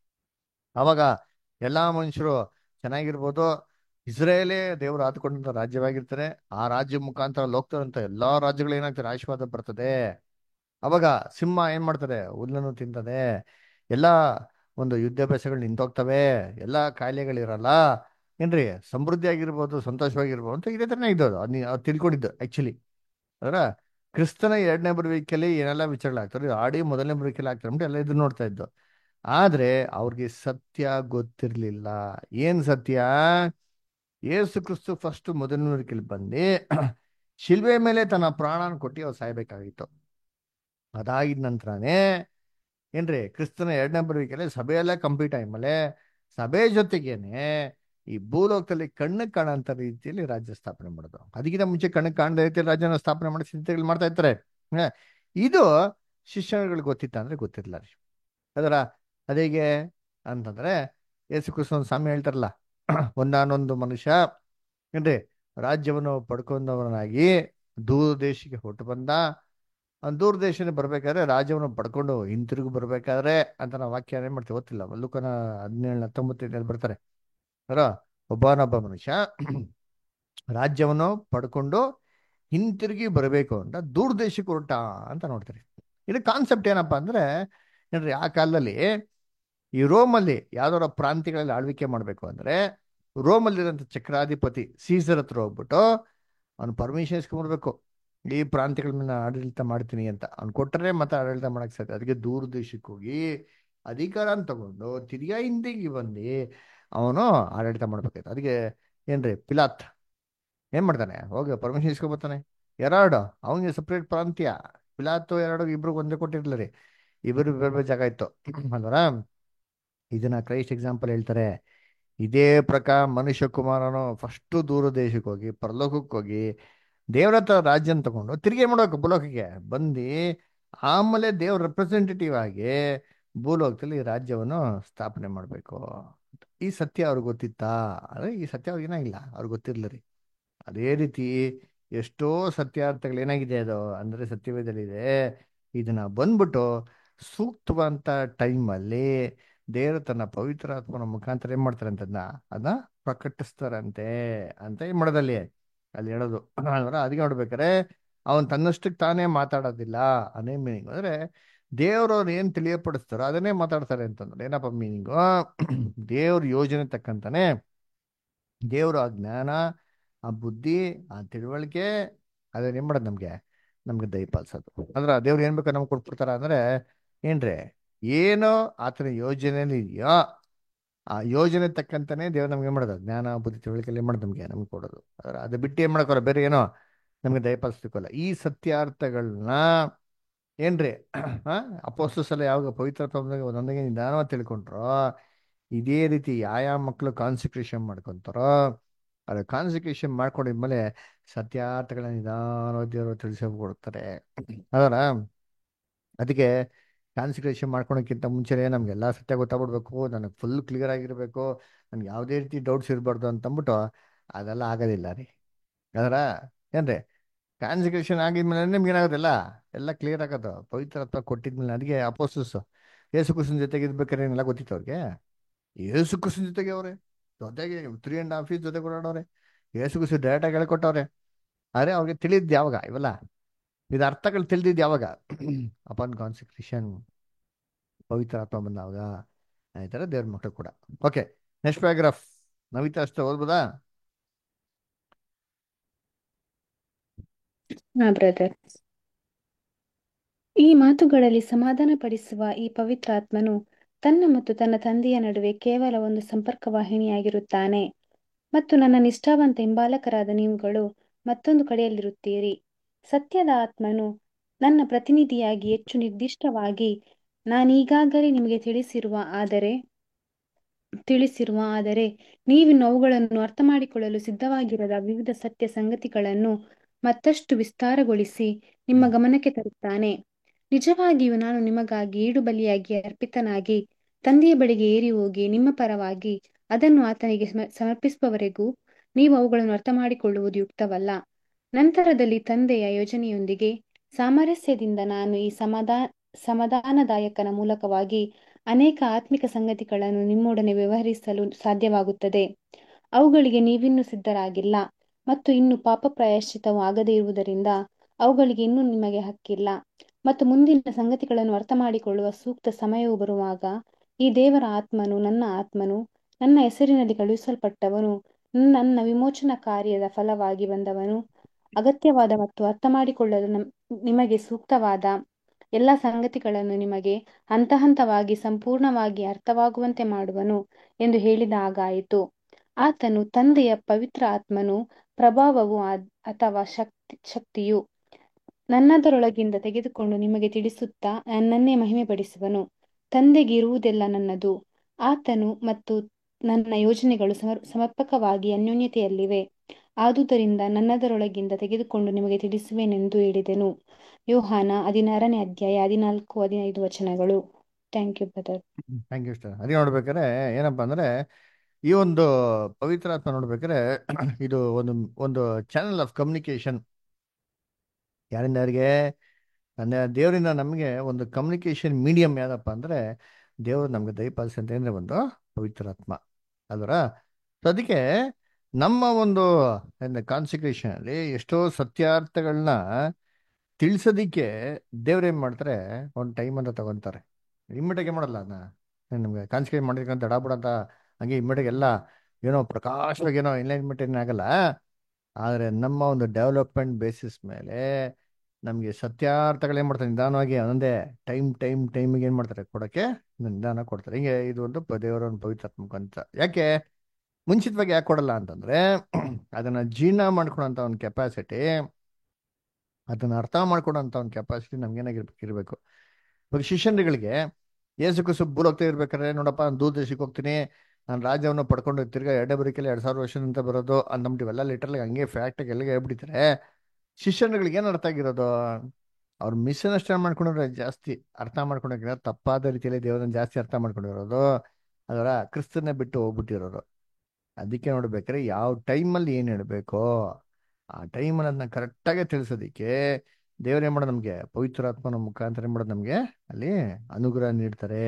ಅವಾಗ ಎಲ್ಲಾ ಮನುಷ್ಯರು ಚೆನ್ನಾಗಿರ್ಬೋದು ಇಸ್ರೇಲೇ ದೇವರು ಆದುಕೊಂಡಂತ ರಾಜ್ಯವಾಗಿರ್ತಾರೆ ಆ ರಾಜ್ಯ ಮುಖಾಂತರ ಲೋಕದಂತ ಎಲ್ಲಾ ರಾಜ್ಯಗಳು ಏನಾಗ್ತಾರೆ ಆಶೀರ್ವಾದ ಬರ್ತದೆ ಅವಾಗ ಸಿಂಹ ಏನ್ ಮಾಡ್ತಾರೆ ಹುಲ್ಲನ್ನು ತಿಂತದೆ ಎಲ್ಲಾ ಒಂದು ಯುದ್ಧಾಭ್ಯಾಸಗಳು ನಿಂತೋಗ್ತವೆ ಎಲ್ಲಾ ಕಾಯಿಲೆಗಳಿರಲ್ಲ ಏನ್ರಿ ಸಮೃದ್ಧಿ ಆಗಿರ್ಬೋದು ಸಂತೋಷವಾಗಿರ್ಬೋದು ಅಂತ ಇದೇ ತರನೇ ಇದ್ದೋದು ಅದ್ ನೀ- ಅದ್ ತಿಳ್ಕೊಂಡಿದ್ದು ಆಕ್ಚುಲಿ ಅದರ ಕ್ರಿಸ್ತನ ಎರಡನೇ ಬರುವಿಕೆಯಲ್ಲಿ ಏನೆಲ್ಲ ವಿಚಾರಗಳಾಗ್ತಾರೆ ಆಡಿ ಮೊದಲನೇ ಬರುವಿಕೆಯಲ್ಲಿ ಆಗ್ತಾರೆ ಅಂದ್ಬಿಟ್ಟು ಎಲ್ಲ ಇದನ್ನ ನೋಡ್ತಾ ಇದ್ದು ಆದ್ರೆ ಅವ್ರಿಗೆ ಸತ್ಯ ಗೊತ್ತಿರ್ಲಿಲ್ಲ ಏನ್ ಸತ್ಯ ಯೇಸು ಕ್ರಿಸ್ತು ಫಸ್ಟ್ ಮೊದಲನೇ ಬರುವಿಕೆಯಲ್ಲಿ ಬಂದು ಶಿಲ್ವೆ ಮೇಲೆ ತನ್ನ ಪ್ರಾಣನ ಕೊಟ್ಟು ಅವ್ರು ಸಾಯ್ಬೇಕಾಗಿತ್ತು ಅದಾಗಿದ ನಂತರನೇ ಏನ್ರಿ ಕ್ರಿಸ್ತನ ಎರಡನೇ ಬರುವಿಕೆಯಲ್ಲಿ ಸಭೆಯೆಲ್ಲ ಕಂಪ್ಲೀಟ್ ಆದ್ಮೇಲೆ ಸಭೆ ಜೊತೆಗೇನೆ ಈ ಭೂಲೋಕದಲ್ಲಿ ಕಣ್ಣಿಗೆ ಕಾಣಂತ ರೀತಿಯಲ್ಲಿ ರಾಜ್ಯ ಸ್ಥಾಪನೆ ಮಾಡೋದು ಅದಕ್ಕಿಂತ ಮುಂಚೆ ಕಣ್ಣಿಗೆ ಕಾಣದ ರೀತಿಯಲ್ಲಿ ರಾಜ್ಯನ ಸ್ಥಾಪನೆ ಮಾಡಿ ಸಿದ್ಧತೆಗಳು ಮಾಡ್ತಾ ಇರ್ತಾರೆ ಹ, ಇದು ಶಿಷ್ಯರುಗಳಿಗೆ ಗೊತ್ತಿತ್ತ ಅಂದ್ರೆ ಗೊತ್ತಿರಲ್ಲ ರೀ ಅದರ ಅದೇಗೆ ಅಂತಂದ್ರೆ ಯೇಸು ಕ್ರಿಸ್ತ ಒಂದು ಸಾಮ್ಯ ಹೇಳ್ತಾರಲ್ಲ ಒಂದಾನೊಂದು ಮನುಷ್ಯ ಏನ್ರಿ ರಾಜ್ಯವನ್ನು ಪಡ್ಕೊಂಡವನಾಗಿ ದೂರ ದೇಶಕ್ಕೆ ಹೊರಟು ಬಂದ ಆ ದೂರ ದೇಶಕ್ಕೆ ಬರ್ಬೇಕಾದ್ರೆ ರಾಜ್ಯವನ್ನು ಪಡ್ಕೊಂಡು ಹಿಂತಿರುಗಿ ಬರ್ಬೇಕಾದ್ರೆ ಅಂತ ನಾವು ವಾಕ್ಯ ಏನ್ ಮಾಡ್ತೀವಿ ಗೊತ್ತಿಲ್ಲ ಲೂಕನ ಹದಿನೇಳು ಹತ್ತೊಂಬತ್ತನೇ ಬರ್ತಾರೆ ಅದರ ಒಬ್ಬನೊಬ್ಬ ಮನುಷ್ಯ ರಾಜ್ಯವನ್ನು ಪಡ್ಕೊಂಡು ಹಿಂತಿರುಗಿ ಬರಬೇಕು ಅಂತ ದೂರ ದೇಶಕ್ಕೆ ಹೊರಟ ಅಂತ ನೋಡ್ತಾರೆ ಇದು ಕಾನ್ಸೆಪ್ಟ್ ಏನಪ್ಪಾ ಅಂದ್ರೆ ಏನ್ರಿ ಆ ಕಾಲದಲ್ಲಿ ಈ ರೋಮಲ್ಲಿ ಯಾವ್ದಾರ ಪ್ರಾಂತ್ಯಗಳಲ್ಲಿ ಆಳ್ವಿಕೆ ಮಾಡ್ಬೇಕು ಅಂದ್ರೆ ರೋಮಲ್ಲಿರೋಂಥ ಚಕ್ರಾಧಿಪತಿ ಸೀಸರ್ ಹತ್ರ ಹೋಗ್ಬಿಟ್ಟು ಅವ್ನು ಪರ್ಮಿಷನ್ ಇಸ್ಕೊಂಡ್ಬರ್ಬೇಕು ಈ ಪ್ರಾಂತ್ಯಗಳ ಮೇಲೆ ನಾನ್ ಆಡಳಿತ ಮಾಡ್ತೀನಿ ಅಂತ ಅವ್ನು ಕೊಟ್ಟರೆ ಮತ್ತೆ ಆಡಳಿತ ಮಾಡಕ್ ಸಾಧ್ಯ ಅದಕ್ಕೆ ದೂರ ದೇಶಕ್ಕೆ ಹೋಗಿ ಅಧಿಕಾರನ ತಗೊಂಡು ತಿರ್ಗಾ ಹಿಂದಿಗೆ ಬಂದು ಅವನು ಆಡಳಿತ ಮಾಡ್ಬೇಕಾಯ್ತು ಅದಕ್ಕೆ ಏನ್ರಿ ಪಿಲಾತ್ ಏನ್ ಮಾಡ್ತಾನೆ ಹೋಗಿ ಪರ್ಮಿಷನ್ ಇಸ್ಕೊಬರ್ತಾನೆ ಎರಡು ಅವನಿಗೆ ಸಪ್ರೇಟ್ ಪ್ರಾಂತ್ಯ ಪಿಲಾತು ಎರಡು ಇಬ್ರು ಒಂದೇ ಕೊಟ್ಟಿರ್ಲಿಲ್ಲ ರೀ ಇಬ್ಬರು ಬೇರೆ ಬೇರೆ ಜಾಗ ಇತ್ತು ಅಲ್ವರ ಇದನ್ನ ಕ್ರೈಸ್ಟ್ ಎಕ್ಸಾಂಪಲ್ ಹೇಳ್ತಾರೆ ಇದೇ ಪ್ರಕಾರ ಮನುಷ್ಯ ಕುಮಾರನು ಫಸ್ಟ್ ದೂರ ದೇಶಕ್ಕೆ ಹೋಗಿ ಪರಲೋಕಕ್ಕೆ ಹೋಗಿ ದೇವ್ರ ಹತ್ರ ರಾಜ್ಯನ ತಗೊಂಡು ತಿರುಗಿ ಮಾಡ್ಬೇಕು ಭೂಲೋಕಕ್ಕೆ ಬಂದು ಆಮೇಲೆ ದೇವ್ರ ರೆಪ್ರೆಸೆಂಟೇಟಿವ್ ಆಗಿ ಭೂಲೋಕದಲ್ಲಿ ಈ ರಾಜ್ಯವನ್ನು ಸ್ಥಾಪನೆ ಮಾಡಬೇಕು ಈ ಸತ್ಯ ಅವ್ರಿಗೆ ಗೊತ್ತಿತ್ತಾ ಅಂದ್ರೆ ಈ ಸತ್ಯ ಅವ್ರಿಗೆ ಏನಾಗಿಲ್ಲ ಅವ್ರಿಗೆ ಗೊತ್ತಿರ್ಲಿಲ್ಲ ರೀ ಅದೇ ರೀತಿ ಎಷ್ಟೋ ಸತ್ಯಾರ್ಥಗಳು ಏನಾಗಿದೆ ಅದು ಅಂದ್ರೆ ಸತ್ಯವೇದಲ್ಲಿದೆ ಇದನ್ನ ಬಂದ್ಬಿಟ್ಟು ಸೂಕ್ತವಂತ ಟೈಮಲ್ಲಿ ದೇವರು ತನ್ನ ಪವಿತ್ರ ಆತ್ಮನ ಮುಖಾಂತರ ಏನ್ ಮಾಡ್ತಾರೆ ಅಂತದ್ನ ಅದನ್ನ ಪ್ರಕಟಿಸ್ತಾರಂತೆ ಅಂತ ಏನ್ ಮಾಡೋದಲ್ಲಿ ಅಲ್ಲಿ ಹೇಳೋದು ಅಂದ್ರೆ ಅದಕ್ಕೆ ನೋಡ್ಬೇಕಾರೆ ಅವನ್ ತನ್ನಷ್ಟಕ್ಕೆ ತಾನೇ ಮಾತಾಡೋದಿಲ್ಲ ಅದೇ ಮೀನಿಂಗ್ ಅಂದ್ರೆ ದೇವ್ರವ್ರು ಏನ್ ತಿಳಿಯಪಡಿಸ್ತಾರೋ ಅದನ್ನೇ ಮಾತಾಡ್ತಾರೆ ಅಂತಂದ್ರೆ ಏನಪ್ಪ ಮೀನಿಂಗು ದೇವ್ರ ಯೋಜನೆ ತಕ್ಕಂತಾನೆ ದೇವ್ರ ಆ ಜ್ಞಾನ ಆ ಬುದ್ಧಿ ಆ ತಿಳುವಳಿಕೆ ಅದನ್ನ ಏನ್ ಮಾಡೋದು ನಮ್ಗೆ ನಮ್ಗೆ ದಯಪಾಲಿಸೋದು ಅಂದ್ರೆ ಆ ದೇವ್ರು ಏನ್ ಬೇಕು ನಮ್ಗೆ ಕೊಟ್ಬಿಡ್ತಾರ ಅಂದ್ರೆ ಏನ್ರಿ ಏನೋ ಆತನ ಯೋಜನೆಯಲ್ಲಿ ಇದೆಯೋ ಆ ಯೋಜನೆ ತಕ್ಕಂತಾನೆ ದೇವ್ರು ನಮ್ಗೆ ಏನ್ ಮಾಡೋದು ಜ್ಞಾನ ಬುದ್ಧಿ ತಿಳುವಳಿಕೆ ಏನ್ ಮಾಡೋದು ನಮ್ಗೆ ನಮ್ಗೆ ಕೊಡೋದು ಅದ್ರ ಅದು ಬಿಟ್ಟು ಏನ್ ಮಾಡಕೋಲ್ಲ ಬೇರೆ ಏನೋ ನಮ್ಗೆ ದಯಪಾಲಿಸ್ಲಿಕ್ಕಲ್ಲ ಈ ಸತ್ಯಾರ್ಥಗಳನ್ನ ಏನ್ರಿ ಅಪೋಸ್ತಸ್ ಎಲ್ಲ ಯಾವಾಗ ಪವಿತ್ರ ಒಂದೊಂದಿಗೆ ನಿಧಾನವಾಗಿ ತಿಳ್ಕೊಂಡ್ರೋ ಇದೇ ರೀತಿ ಯಾವ ಮಕ್ಕಳು ಕಾನ್ಸಂಟ್ರೇಷನ್ ಮಾಡ್ಕೊಂತಾರೋ ಅದು ಕಾನ್ಸಂಟ್ರೇಷನ್ ಮಾಡ್ಕೊಂಡಿದ್ಮೇಲೆ ಸತ್ಯಾರ್ಥಗಳನ್ನ ನಿಧಾನವಾಗಿ ದೇವರು ತಿಳಿಸ್ಕೊಡ್ತಾರೆ ಅದರ ಅದಕ್ಕೆ ಕಾನ್ಸಂಟ್ರೇಷನ್ ಮಾಡ್ಕೊಳಕ್ಕಿಂತ ಮುಂಚೆನೇ ನಮ್ಗೆಲ್ಲ ಸತ್ಯ ಗೊತ್ತಾಗ್ಬಿಡ್ಬೇಕು ನನಗೆ ಫುಲ್ ಕ್ಲಿಯರ್ ಆಗಿರ್ಬೇಕು ನನ್ಗೆ ಯಾವುದೇ ರೀತಿ ಡೌಟ್ಸ್ ಇರಬಾರ್ದು ಅಂತಂದ್ಬಿಟ್ಟು ಅದೆಲ್ಲ ಆಗೋದಿಲ್ಲ ರೀ ಅದರ ಏನ್ರಿ ಕಾನ್ಸಂಟ್ರೇಷನ್ ಆಗಿದ್ಮೇಲೆ ನಿಮ್ಗೆ ಏನಾಗೋದಿಲ್ಲ ಎಲ್ಲ ಕ್ಲಿಯರ್ ಆಗೋದು ಪವಿತ್ರತ್ವ ಕೊಟ್ಟಿದ್ಮೇಲೆ ಅದಕ್ಕೆ ಅಪೋಸಸ್ ಯೇಸು ಕೃಷ್ಣನ ಜೊತೆಗೆ ಇರ್ಬೇಕಾದ್ರೆ ಏನೆಲ್ಲ ಗೊತ್ತಿತ್ತು ಅವ್ರಿಗೆ ಯೇಸು ಕೃಷ್ಣನ ಜೊತೆಗೆ ಅವ್ರೆ ಜೊತೆಗೆ ತ್ರೀ ಅಂಡ್ ಹಾಫ್ ಇಯರ್ಸ್ ಜೊತೆ ಓಡಾಡವ್ರೆ ಯೇಸು ಕೃಷ್ಣ ಡೈರೆಕ್ಟಾಗಿ ಹೇಳ್ಕೊಟ್ಟವ್ರೆ ಆದರೆ ಅವ್ರಿಗೆ ತಿಳಿದ್ ಯಾವಾಗ ಇವೆಲ್ಲ ಇದು ಅರ್ಥಗಳು ತಿಳಿದಿದ್ದು ಯಾವಾಗ ಅಪಾನ್ ಕಾನ್ಸಂಟ್ರೇಷನ್ ಪವಿತ್ರ ಆತ್ಮ ಬಂದಾಗ ಈ ಥರ ದೇವ್ರ ಮಕ್ಕಳು ಕೂಡ ಓಕೆ ನೆಕ್ಸ್ಟ್ ಪ್ಯಾರಾಗ್ರಾಫ್ ನವಿತಾ ಅಷ್ಟೇ ಓದ್ಬೋದಾ ಹಾ ಬ್ರದರ್ ಈ ಮಾತುಗಳಲ್ಲಿ ಸಮಾಧಾನಪಡಿಸುವ ಈ ಪವಿತ್ರಾತ್ಮನು ತನ್ನ ಮತ್ತು ತನ್ನ ತಂದೆಯ ನಡುವೆ ಕೇವಲ ಒಂದು ಸಂಪರ್ಕ ವಾಹಿನಿಯಾಗಿರುತ್ತಾನೆ ಮತ್ತು ನನ್ನ ನಿಷ್ಠಾವಂತ ಹಿಂಬಾಲಕರಾದ ನೀವುಗಳು ಮತ್ತೊಂದು ಕಡೆಯಲ್ಲಿರುತ್ತೀರಿ ಸತ್ಯದ ಆತ್ಮನು ನನ್ನ ಪ್ರತಿನಿಧಿಯಾಗಿ ಹೆಚ್ಚು ನಿರ್ದಿಷ್ಟವಾಗಿ ನಾನೀಗಾಗಲೇ ನಿಮಗೆ ತಿಳಿಸಿರುವ ಆದರೆ ತಿಳಿಸಿರುವ ಆದರೆ ನೀವಿನ್ನು ಅವುಗಳನ್ನು ಅರ್ಥ ಮಾಡಿಕೊಳ್ಳಲು ಸಿದ್ಧವಾಗಿರದ ವಿವಿಧ ಸತ್ಯ ಸಂಗತಿಗಳನ್ನು ಮತ್ತಷ್ಟು ವಿಸ್ತಾರಗೊಳಿಸಿ ನಿಮ್ಮ ಗಮನಕ್ಕೆ ತರುತ್ತಾನೆ ನಿಜವಾಗಿಯೂ ನಾನು ನಿಮಗಾಗಿ ಈಡುಬಲಿಯಾಗಿ ಅರ್ಪಿತನಾಗಿ ತಂದೆಯ ಬಳಿಗೆ ಏರಿ ಹೋಗಿ ನಿಮ್ಮ ಪರವಾಗಿ ಅದನ್ನು ಆತನಿಗೆ ಸಮ- ಸಮರ್ಪಿಸುವವರೆಗೂ ನೀವು ಅವುಗಳನ್ನು ಅರ್ಥ ಮಾಡಿಕೊಳ್ಳುವುದು ಯುಕ್ತವಲ್ಲ ನಂತರದಲ್ಲಿ ತಂದೆಯ ಯೋಜನೆಯೊಂದಿಗೆ ಸಾಮರಸ್ಯದಿಂದ ನಾನು ಈ ಸಮಾಧಾ ಸಮಾಧಾನದಾಯಕನ ಮೂಲಕವಾಗಿ ಅನೇಕ ಆತ್ಮಿಕ ಸಂಗತಿಗಳನ್ನು ನಿಮ್ಮೊಡನೆ ವ್ಯವಹರಿಸಲು ಸಾಧ್ಯವಾಗುತ್ತದೆ ಅವುಗಳಿಗೆ ನೀವಿನ್ನೂ ಸಿದ್ಧರಾಗಿಲ್ಲ ಮತ್ತು ಇನ್ನು ಪಾಪ ಪ್ರಾಯಶ್ಚಿತವು ಆಗದೇ ಇರುವುದರಿಂದ ಅವುಗಳಿಗೆ ಇನ್ನೂ ನಿಮಗೆ ಹಕ್ಕಿಲ್ಲ ಮತ್ತು ಮುಂದಿನ ಸಂಗತಿಗಳನ್ನು ಅರ್ಥ ಮಾಡಿಕೊಳ್ಳುವ ಸೂಕ್ತ ಸಮಯವು ಬರುವಾಗ ಈ ದೇವರ ಆತ್ಮನು ನನ್ನ ಆತ್ಮನು ನನ್ನ ಹೆಸರಿನಲ್ಲಿ ಕಳುಹಿಸಲ್ಪಟ್ಟವನು ನನ್ನ ವಿಮೋಚನಾ ಕಾರ್ಯದ ಫಲವಾಗಿ ಬಂದವನು ಅಗತ್ಯವಾದ ಮತ್ತು ಅರ್ಥ ಮಾಡಿಕೊಳ್ಳಲು ನಮ್- ನಿಮಗೆ ಸೂಕ್ತವಾದ ಎಲ್ಲ ಸಂಗತಿಗಳನ್ನು ನಿಮಗೆ ಹಂತ ಹಂತವಾಗಿ ಸಂಪೂರ್ಣವಾಗಿ ಅರ್ಥವಾಗುವಂತೆ ಮಾಡುವನು ಎಂದು ಹೇಳಿದ ಹಾಗಾಯಿತು ಆತನು ತಂದೆಯ ಪವಿತ್ರ ಆತ್ಮನು ಪ್ರಭಾವವು ಆ- ಅಥವಾ ಶಕ್ತಿ ಶಕ್ತಿಯು ನನ್ನದರೊಳಗಿಂದ ತೆಗೆದುಕೊಂಡು ನಿಮಗೆ ತಿಳಿಸುತ್ತಾ ನನ್ನನ್ನೇ ಮಹಿಮೆಪಡಿಸುವನು ತಂದೆಗೆ ಇರುವುದೆಲ್ಲ ನನ್ನದು ಆತನು ಮತ್ತು ನನ್ನ ಯೋಜನೆಗಳು ಸಮರ್ ಸಮರ್ಪಕವಾಗಿ ಅನ್ಯೋನ್ಯತೆಯಲ್ಲಿವೆ ಆದುದರಿಂದ ನನ್ನದರೊಳಗಿಂದ ತೆಗೆದುಕೊಂಡು ನಿಮಗೆ ತಿಳಿಸುವೆನೆಂದು ಹೇಳಿದೆನು ಯೋಹಾನ ಹದಿನಾರನೇ ಅಧ್ಯಾಯ ಹದಿನಾಲ್ಕು ಹದಿನೈದು ವಚನಗಳು thank you brother thank you sir ಅದೇ ನೋಡ್ಬೇಕಾದ್ರೆ ಏನಪ್ಪಾ ಅಂದ್ರೆ ಈ ಒಂದು ಪವಿತ್ರ ಆತ್ಮ ನೋಡ್ಬೇಕಾದ್ರೆ ಇದು ಒಂದು ಒಂದು ಚಾನೆಲ್ ಆಫ್ ಕಮ್ಯುನಿಕೇಶನ್ ಯಾರಿಂದ ಯಾರಿಗೆ ಅಂದ್ರೆ ದೇವರಿಂದ ನಮಗೆ ಒಂದು ಕಮ್ಯುನಿಕೇಶನ್ ಮೀಡಿಯಂ ಯಾವ್ದಪ್ಪ ಅಂದ್ರೆ ದೇವರು ನಮ್ಗೆ ದಯಪಾಲಿಸಿ ಅಂತ ಅಂದ್ರೆ ಒಂದು ಪವಿತ್ರಾತ್ಮ ಅಲ್ವರ ಸೊ ಅದಕ್ಕೆ ನಮ್ಮ ಒಂದು ಕಾನ್ಸಿಕ್ರೇಷನ್ ಅಲ್ಲಿ ಎಷ್ಟೋ ಸತ್ಯಾರ್ಥಗಳನ್ನ ತಿಳಿಸೋದಿಕ್ಕೆ ದೇವ್ರೇನ್ ಮಾಡ್ತಾರೆ ಒಂದು ಟೈಮ್ ಅಂತ ತಗೊಂತಾರೆ ಇಮ್ಮಿಡಿಯಾಗೆ ಮಾಡಲ್ಲ ಅದನ್ನ ನಮ್ಗೆ ಕಾನ್ಸಿಕ್ರೇಟ್ ಮಾಡಿರ್ಕಂತ ದಡ ಬುಡ ಅಂತ ಹಂಗೆ ಇಮ್ಮಿಡಿಯಾಗೆ ಎಲ್ಲ ಏನೋ ಪ್ರಕಾಶವಾಗಿ ಏನೋ ಎನ್ಲೈನ್ಮೆಂಟ್ ಏನಾಗಲ್ಲ ಆದರೆ ನಮ್ಮ ಒಂದು ಡೆವಲಪ್ಮೆಂಟ್ ಬೇಸಿಸ್ ಮೇಲೆ ನಮಗೆ ಸತ್ಯಾರ್ಥಗಳು ಏನು ಮಾಡ್ತಾರೆ ನಿಧಾನವಾಗಿ ಒಂದೇ ಟೈಮ್ ಟೈಮ್ ಟೈಮಿಗೆ ಏನು ಮಾಡ್ತಾರೆ ಕೊಡೋಕ್ಕೆ ನಿಧಾನ ಕೊಡ್ತಾರೆ ಹಿಂಗೆ ಇದು ಒಂದು ಪ- ದೇವರ ಒಂದು ಪವಿತ್ರಾತ್ಮಕ ಅಂತ ಯಾಕೆ ಮುಂಚಿತವಾಗಿ ಯಾಕೆ ಕೊಡಲ್ಲ ಅಂತಂದ್ರೆ ಅದನ್ನ ಜೀರ್ಣ ಮಾಡ್ಕೊಳಂತ ಒಂದು ಕೆಪಾಸಿಟಿ ಅದನ್ನ ಅರ್ಥ ಮಾಡ್ಕೊಡೋಂಥ ಒಂದು ಕೆಪಾಸಿಟಿ ನಮ್ಗೇನಾಗಿರ್ಬೇಕು ಇರಬೇಕು ಇವಾಗ ಶಿಷ್ಯನ್ಗಳಿಗೆ ಏಸು ಕುಸು ಭೂಲೋಕ್ತ ಇರ್ಬೇಕಾದ್ರೆ ನೋಡಪ್ಪ ನಾನು ದೂರ ದೇಶಕ್ಕೆ ಹೋಗ್ತೀನಿ ನಾನು ರಾಜ್ಯವನ್ನು ಪಡ್ಕೊಂಡು ತಿರ್ಗಾ ಎರಡೇ ಬರೀಕೆಲ್ಲ ಎರಡು ಸಾವಿರ ವರ್ಷದಿಂದ ಬರೋದು ಅಂದ್ಬಿಟ್ಟು ಇವೆಲ್ಲ ಲಿಟ್ರಲಿ ಹಂಗೆ ಫ್ಯಾಕ್ಟಾಗಿ ಎಲ್ಲಿಗೆ ಹೇಳ್ಬಿಡ್ತಾರೆ ಶಿಷ್ಯನ್ಗಳಿಗೆ ಏನು ಅರ್ಥ ಆಗಿರೋದು ಅವ್ರು ಮಿಸ್ಅಂಡರ್ಸ್ಟ್ಯಾಂಡ್ ಮಾಡ್ಕೊಂಡಿರೋ ಜಾಸ್ತಿ ಅರ್ಥ ಮಾಡ್ಕೊಂಡಿರೋ ತಪ್ಪಾದ ರೀತಿಯಲ್ಲಿ ದೇವರನ್ನ ಜಾಸ್ತಿ ಅರ್ಥ ಮಾಡ್ಕೊಂಡಿರೋದು ಅದರ ಕ್ರಿಸ್ತನ್ನ ಬಿಟ್ಟು ಹೋಗ್ಬಿಟ್ಟಿರೋದು ಅದಕ್ಕೆ ನೋಡ್ಬೇಕಾದ್ರೆ ಯಾವ ಟೈಮಲ್ಲಿ ಏನು ಹೇಳಬೇಕೋ ಆ ಟೈಮಲ್ಲಿ ಅದನ್ನ ಕರೆಕ್ಟಾಗಿ ತಿಳಿಸೋದಿಕ್ಕೆ ದೇವ್ರು ಏನ್ ಮಾಡೋದು ನಮಗೆ ಪವಿತ್ರಾತ್ಮನ ಮುಖಾಂತರ ಏನ್ ಮಾಡೋದು ನಮಗೆ ಅಲ್ಲಿ ಅನುಗ್ರಹ ನೀಡ್ತಾರೆ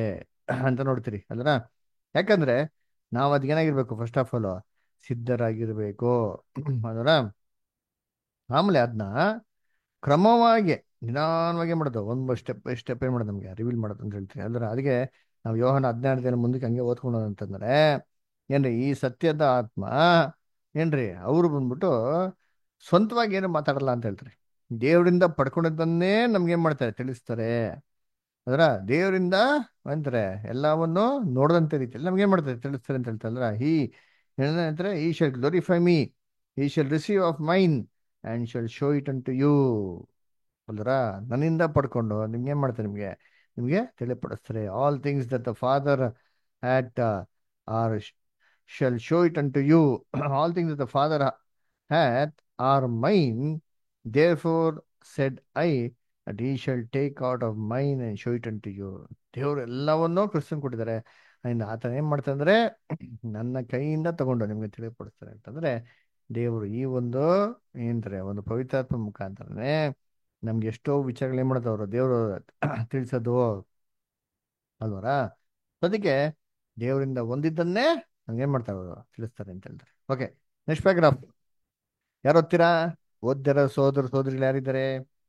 ಅಂತ ನೋಡ್ತೀರಿ ಅಲ್ರ ಯಾಕಂದ್ರೆ ನಾವು ಅದಕ್ಕೇನಾಗಿರ್ಬೇಕು ಫಸ್ಟ್ ಆಫ್ ಆಲ್ ಸಿದ್ಧರಾಗಿರ್ಬೇಕು ಅದರ ಆಮೇಲೆ ಅದನ್ನ ಕ್ರಮವಾಗಿ ನಿಧಾನವಾಗಿ ಮಾಡೋದು ಒಂದು ಸ್ಟೆಪ್ ಬೈ ಸ್ಟೆಪ್ ಏನು ಮಾಡೋದು ನಮಗೆ ರಿವೀಲ್ ಮಾಡೋದು ಅಂತ ಹೇಳ್ತೀನಿ ಅಂದ್ರೆ ಅದಕ್ಕೆ ನಾವು ಯೋಹನ ಹದಿನಾರು ದಿನ ಮುಂದಕ್ಕೆ ಹಂಗೆ ಓದ್ಕೊಂಡು ಅಂತಂದ್ರೆ ಏನ್ರಿ ಈ ಸತ್ಯದ ಆತ್ಮ ಏನ್ರಿ ಅವರು ಬಂದ್ಬಿಟ್ಟು ಸ್ವಂತವಾಗಿ ಏನು ಮಾತಾಡಲ್ಲ ಅಂತ ಹೇಳ್ತಾರೆ ದೇವರಿಂದ ಪಡ್ಕೊಂಡಿದ್ದನ್ನೇ ನಮ್ಗೆ ಏನ್ ಮಾಡ್ತಾರೆ ತಿಳಿಸ್ತಾರೆ ಅದರ ದೇವರಿಂದ ಅಂತಾರೆ ಎಲ್ಲವನ್ನು ನೋಡದಂತ ರೀತಿಯಲ್ಲಿ ನಮ್ಗೆ ಏನ್ ಮಾಡ್ತಾರೆ ತಿಳಿಸ್ತಾರೆ ಅಂತ ಹೇಳ್ತಾರೆ ಅಲ್ರ ಈ ಏನಂತಾರೆ he shall glorify me he shall receive of mine and shall show it unto you ಅಲ್ರ ನನ್ನಿಂದ ಪಡ್ಕೊಂಡು ನಿಮ್ಗೆ ಏನ್ ಮಾಡ್ತಾರೆ ನಿಮ್ಗೆ ನಿಮ್ಗೆ ತಿಳಿಪಡಿಸ್ತಾರೆ all things that the father hath are shall show it unto you all things the father hath are mine therefore said I that he shall take out of mine and show it unto you ದೇವರು ಎಲ್ಲವನ್ನೂ ಕ್ರಿಸ್ತನ್ ಕೊಟ್ಟಿದ್ದಾರೆ and ಆತನ ಏನ್ ಮಾಡ್ತಾರೆ ಅಂದ್ರೆ ನನ್ನ ಕೈಯಿಂದ ತಗೊಂಡು ನಿಮ್ಗೆ ತಿಳಿಪಡಿಸ್ತಾರೆ ಅಂತಂದ್ರೆ ದೇವರು ಈ ಒಂದು ಏನಂತಾರೆ ಒಂದು ಪವಿತ್ರಾತ್ಮ ಮುಖಾಂತರನೇ ನಮ್ಗೆ ಎಷ್ಟೋ ವಿಚಾರಗಳು ಏನ್ ಮಾಡೋದು ಅವರು ದೇವರು ತಿಳಿಸೋದು ಅಲ್ವರ ಅದಕ್ಕೆ ದೇವರಿಂದ ಒಂದಿದ್ದನ್ನೇ ನಮ್ಗೆ ಏನ್ ಮಾಡ್ತಾರೆ ಅವರು ತಿಳಿಸ್ತಾರೆ ಅಂತ ಹೇಳ್ತಾರೆ ಓಕೆ ನೆಕ್ಸ್ಟ್ ಪ್ಯಾರಾಗ್ರಾಫ್ ಯಾರು ಓದ್ತೀರಾ ಓದ್ದಿರೋ ಸೋದರ ಸೋದರಿಗಳು ಯಾರಿದ್ದಾರೆ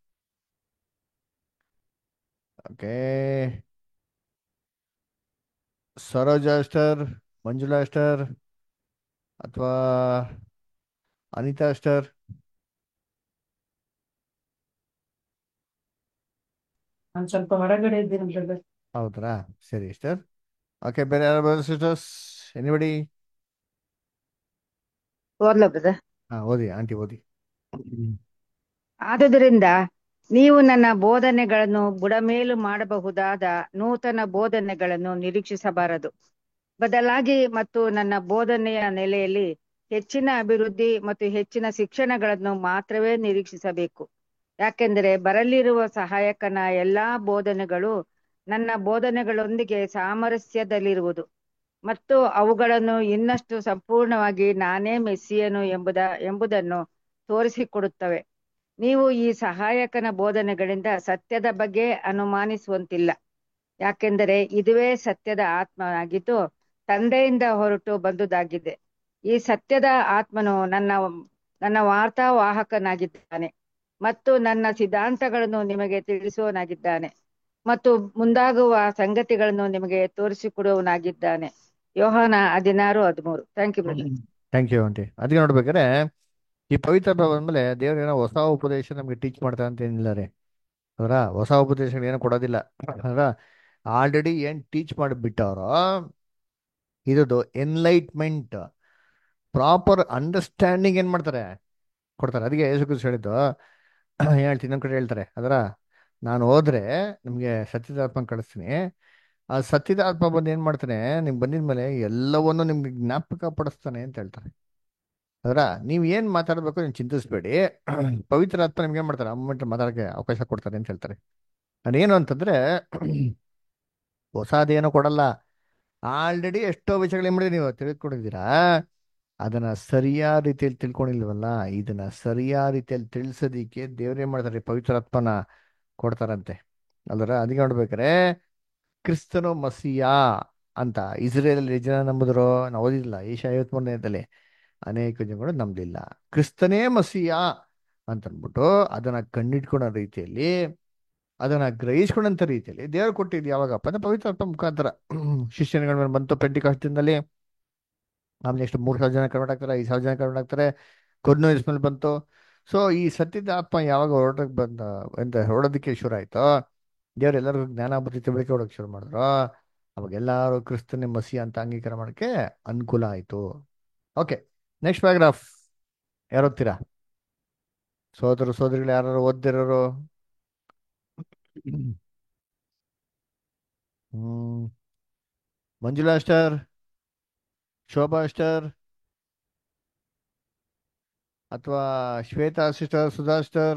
okay Saroja sister Manjula sister ಅಥವಾ ಅನಿತಾ ಅಸ್ಟರ್ ನಾನು ಸ್ವಲ್ಪ ಹೊರಗಡೆ ಇದ್ದೀನಿ ಬ್ರದರ್ ಹೌದ್ರಾ ಸರಿ ಸಿಸ್ಟರ್ ಓಕೆ ಬೇರೆ ಯಾರು ಬ್ರದರ್ ಸಿಸ್ಟರ್ಸ್ ಎನಿಬಡಿ ಓದ್ಲ ಬ್ರದರ್ ಹಾ ಓದಿ ಆಂಟಿ ಓದಿ ಆದುದರಿಂದ ನೀವು ನನ್ನ ಬೋಧನೆಗಳನ್ನು ಬುಡಮೇಲು ಮಾಡಬಹುದಾದ ನೂತನ ಬೋಧನೆಗಳನ್ನು ನಿರೀಕ್ಷಿಸಬಾರದು ಬದಲಾಗಿ ಮತ್ತು ನನ್ನ ಬೋಧನೆಯ ನೆಲೆಯಲ್ಲಿ ಹೆಚ್ಚಿನ ಅಭಿವೃದ್ಧಿ ಮತ್ತು ಹೆಚ್ಚಿನ ಶಿಕ್ಷಣಗಳನ್ನು ಮಾತ್ರವೇ ನಿರೀಕ್ಷಿಸಬೇಕು ಯಾಕೆಂದರೆ ಬರಲಿರುವ ಸಹಾಯಕನ ಎಲ್ಲಾ ಬೋಧನೆಗಳು ನನ್ನ ಬೋಧನೆಗಳೊಂದಿಗೆ ಸಾಮರಸ್ಯದಲ್ಲಿರುವುದು ಮತ್ತು ಅವುಗಳನ್ನು ಇನ್ನಷ್ಟು ಸಂಪೂರ್ಣವಾಗಿ ನಾನೇ ಮೆಸ್ಸಿಯನು ಎಂಬುದ ಎಂಬುದನ್ನು ತೋರಿಸಿಕೊಡುತ್ತವೆ ನೀವು ಈ ಸಹಾಯಕನ ಬೋಧನೆಗಳಿಂದ ಸತ್ಯದ ಬಗ್ಗೆ ಅನುಮಾನಿಸುವಂತಿಲ್ಲ ಯಾಕೆಂದರೆ ಇದುವೇ ಸತ್ಯದ ಆತ್ಮನಾಗಿದ್ದು ತಂದೆಯಿಂದ ಹೊರಟು ಬಂದುದಾಗಿದೆ ಈ ಸತ್ಯದ ಆತ್ಮನು ನನ್ನ ನನ್ನ ವಾರ್ತಾವಾಹಕನಾಗಿದ್ದಾನೆ ಮತ್ತು ನನ್ನ ಸಿದ್ಧಾಂತಗಳನ್ನು ನಿಮಗೆ ತಿಳಿಸುವವನಾಗಿದ್ದಾನೆ ಮತ್ತು ಮುಂದಾಗುವ ಸಂಗತಿಗಳನ್ನು ನಿಮಗೆ ತೋರಿಸಿಕೊಡುವವನಾಗಿದ್ದಾನೆ ಯೋಹಾನ ಹದಿನಾರು ಹದಿಮೂರು thank you brother thank you aunty ಅದಕ್ಕೆ ನೋಡ್ಬೇಕಾದ್ರೆ ಈ ಪವಿತ್ರ ಬಂದ್ಮೇಲೆ ದೇವ್ರ ಏನೋ ಹೊಸ ಉಪದೇಶ ನಮ್ಗೆ ಟೀಚ್ ಮಾಡ್ತಾರೆ ಅಂತ ಏನಿಲ್ಲ ರೀ ಅದರ ಹೊಸ ಉಪದೇಶಗಳು ಏನೋ ಕೊಡೋದಿಲ್ಲ ಅದರ ಆಲ್ರೆಡಿ ಏನ್ ಟೀಚ್ ಮಾಡಿಬಿಟ್ಟವ್ರೋ ಇದ್ದು ಎನ್ಲೈಟ್ಮೆಂಟ್ ಪ್ರಾಪರ್ ಅಂಡರ್ಸ್ಟ್ಯಾಂಡಿಂಗ್ ಏನ್ ಮಾಡ್ತಾರೆ ಕೊಡ್ತಾರೆ ಅದಕ್ಕೆ ಯೇಸು ಕ್ರಿಸ್ತ ಹೇಳಿದ್ದು ಹೇಳ್ತೀನಿ ನಮ್ಮ ಕಡೆ ಹೇಳ್ತಾರೆ ಅದರ ನಾನು ಹೋದ್ರೆ ನಿಮ್ಗೆ ಸತ್ಯದ ಆತ್ಮ ಕಳಿಸ್ತೀನಿ ಆ ಸತ್ಯದ ಆತ್ಮ ಬಂದು ಏನ್ ಮಾಡ್ತಾನೆ ನಿಮ್ಗೆ ಬಂದಿದ್ಮೇಲೆ ಎಲ್ಲವನ್ನೂ ನಿಮ್ಗೆ ಜ್ಞಾಪಕ ಪಡಿಸ್ತಾನೆ ಅಂತ ಹೇಳ್ತಾರೆ ಅದರ ನೀವು ಏನ್ ಮಾತಾಡ್ಬೇಕು ನೀವು ಚಿಂತಿಸ್ಬೇಡಿ ಪವಿತ್ರ ಆತ್ಮ ನಿಮ್ಗೆ ಏನ್ ಮಾಡ್ತಾರೆ ಆ ಮೂಮೆಂಟ್ ಮಾತಾಡಕ್ಕೆ ಅವಕಾಶ ಕೊಡ್ತಾರೆ ಅಂತ ಹೇಳ್ತಾರೆ ಅದೇನು ಅಂತಂದ್ರೆ ಹೊಸದೇನೋ ಕೊಡಲ್ಲ ಆಲ್ರೆಡಿ ಎಷ್ಟೋ ವಿಷಯಗಳು ಏನ್ ಮಾಡಿದ್ರಿ ನೀವು ತಿಳಿದುಕೊಂಡಿದ್ದೀರಾ ಅದನ್ನ ಸರಿಯಾದ ರೀತಿಯಲ್ಲಿ ತಿಳ್ಕೊಂಡಿಲ್ವಲ್ಲ ಇದನ್ನ ಸರಿಯಾದ ರೀತಿಯಲ್ಲಿ ತಿಳಿಸೋದಿಕ್ಕೆ ದೇವ್ರೇನ್ ಮಾಡ್ತಾರೆ ಪವಿತ್ರಾತ್ಮನ ಕೊಡ್ತಾರಂತೆ ಅಲ್ವರ ಅದಕ್ಕೆ ನೋಡ್ಬೇಕಾರೆ ಕ್ರಿಸ್ತನು ಮಸಿಯಾ ಅಂತ ಇಸ್ರೇಲ್ ಜನ ನಂಬುದ್ರು ನಾವು ಓದಿಲ್ಲ ಏಷ ಐವತ್ ಮೂರನೇದಲ್ಲಿ ಅನೇಕ ಜನಗಳು ನಂಬಲಿಲ್ಲ ಕ್ರಿಸ್ತನೇ ಮಸಿಯಾ ಅಂತ ಅಂದ್ಬಿಟ್ಟು ಅದನ್ನ ಕಣ್ಣಿಟ್ಕೊಳ್ಳೋ ರೀತಿಯಲ್ಲಿ ಅದನ್ನ ಗ್ರಹಿಸ್ಕೊಂಡಂತ ರೀತಿಯಲ್ಲಿ ದೇವರು ಕೊಟ್ಟಿದ್ದು ಯಾವಾಗಪ್ಪ ಅಂದ್ರೆ ಪವಿತ್ರಾತ್ಮ ಮುಖಾಂತರ ಶಿಷ್ಯನಗಳ ಮೇಲೆ ಬಂತು ಪೆಂಟಿಕಾಸ್ಟ್ ದಿನದಲ್ಲಿ ಆಮೇಲೆ ನೆಕ್ಸ್ಟ್ ಮೂರ್ ಸಾವಿರ ಜನ ಕನ್ವರ್ಟ್ ಆಗ್ತಾರೆ ಐದು ಸಾವಿರ ಜನ ಕನ್ವರ್ಟ್ ಆಗ್ತಾರೆ ಕೊಡ್ನೋ ಮೇಲೆ ಬಂತು ಸೊ ಈ ಸತ್ಯದ ಆತ್ಮ ಯಾವಾಗ ಹೊರಟಕ್ಕೆ ಬಂದ ಎಂತ ಹೊರಡೋದಕ್ಕೆ ಶುರು ಆಯ್ತೋ ದೇವ್ರು ಎಲ್ಲರಿಗೂ ಜ್ಞಾನ ಬುದ್ಧಿ ತಿಳುವಳಿಕೆ ಹೊಡೋಕೆ ಶುರು ಮಾಡಿದ್ರು ಅವಾಗ ಎಲ್ಲರೂ ಕ್ರಿಸ್ತನೇ ಮಸಿ ಅಂತ ಅಂಗೀಕಾರ ಮಾಡೋಕ್ಕೆ ಅನುಕೂಲ ಆಯ್ತು ಓಕೆ ನೆಕ್ಸ್ಟ್ ಪ್ಯಾರಾಗ್ರಾಫ್ ಯಾರು ಓದ್ತೀರಾ ಸೋದರ ಸೋದರಿಗಳು ಯಾರು ಓದ್ದಿರೋರು ಹ್ಮ್ ಮಂಜುಳಾ ಅಸ್ಟರ್ ಶೋಭಾ ಅಸ್ಟರ್ ಅಥವಾ ಶ್ವೇತಾ ಸಿಸ್ಟರ್ ಸುಧಾ ಸಿಸ್ಟರ್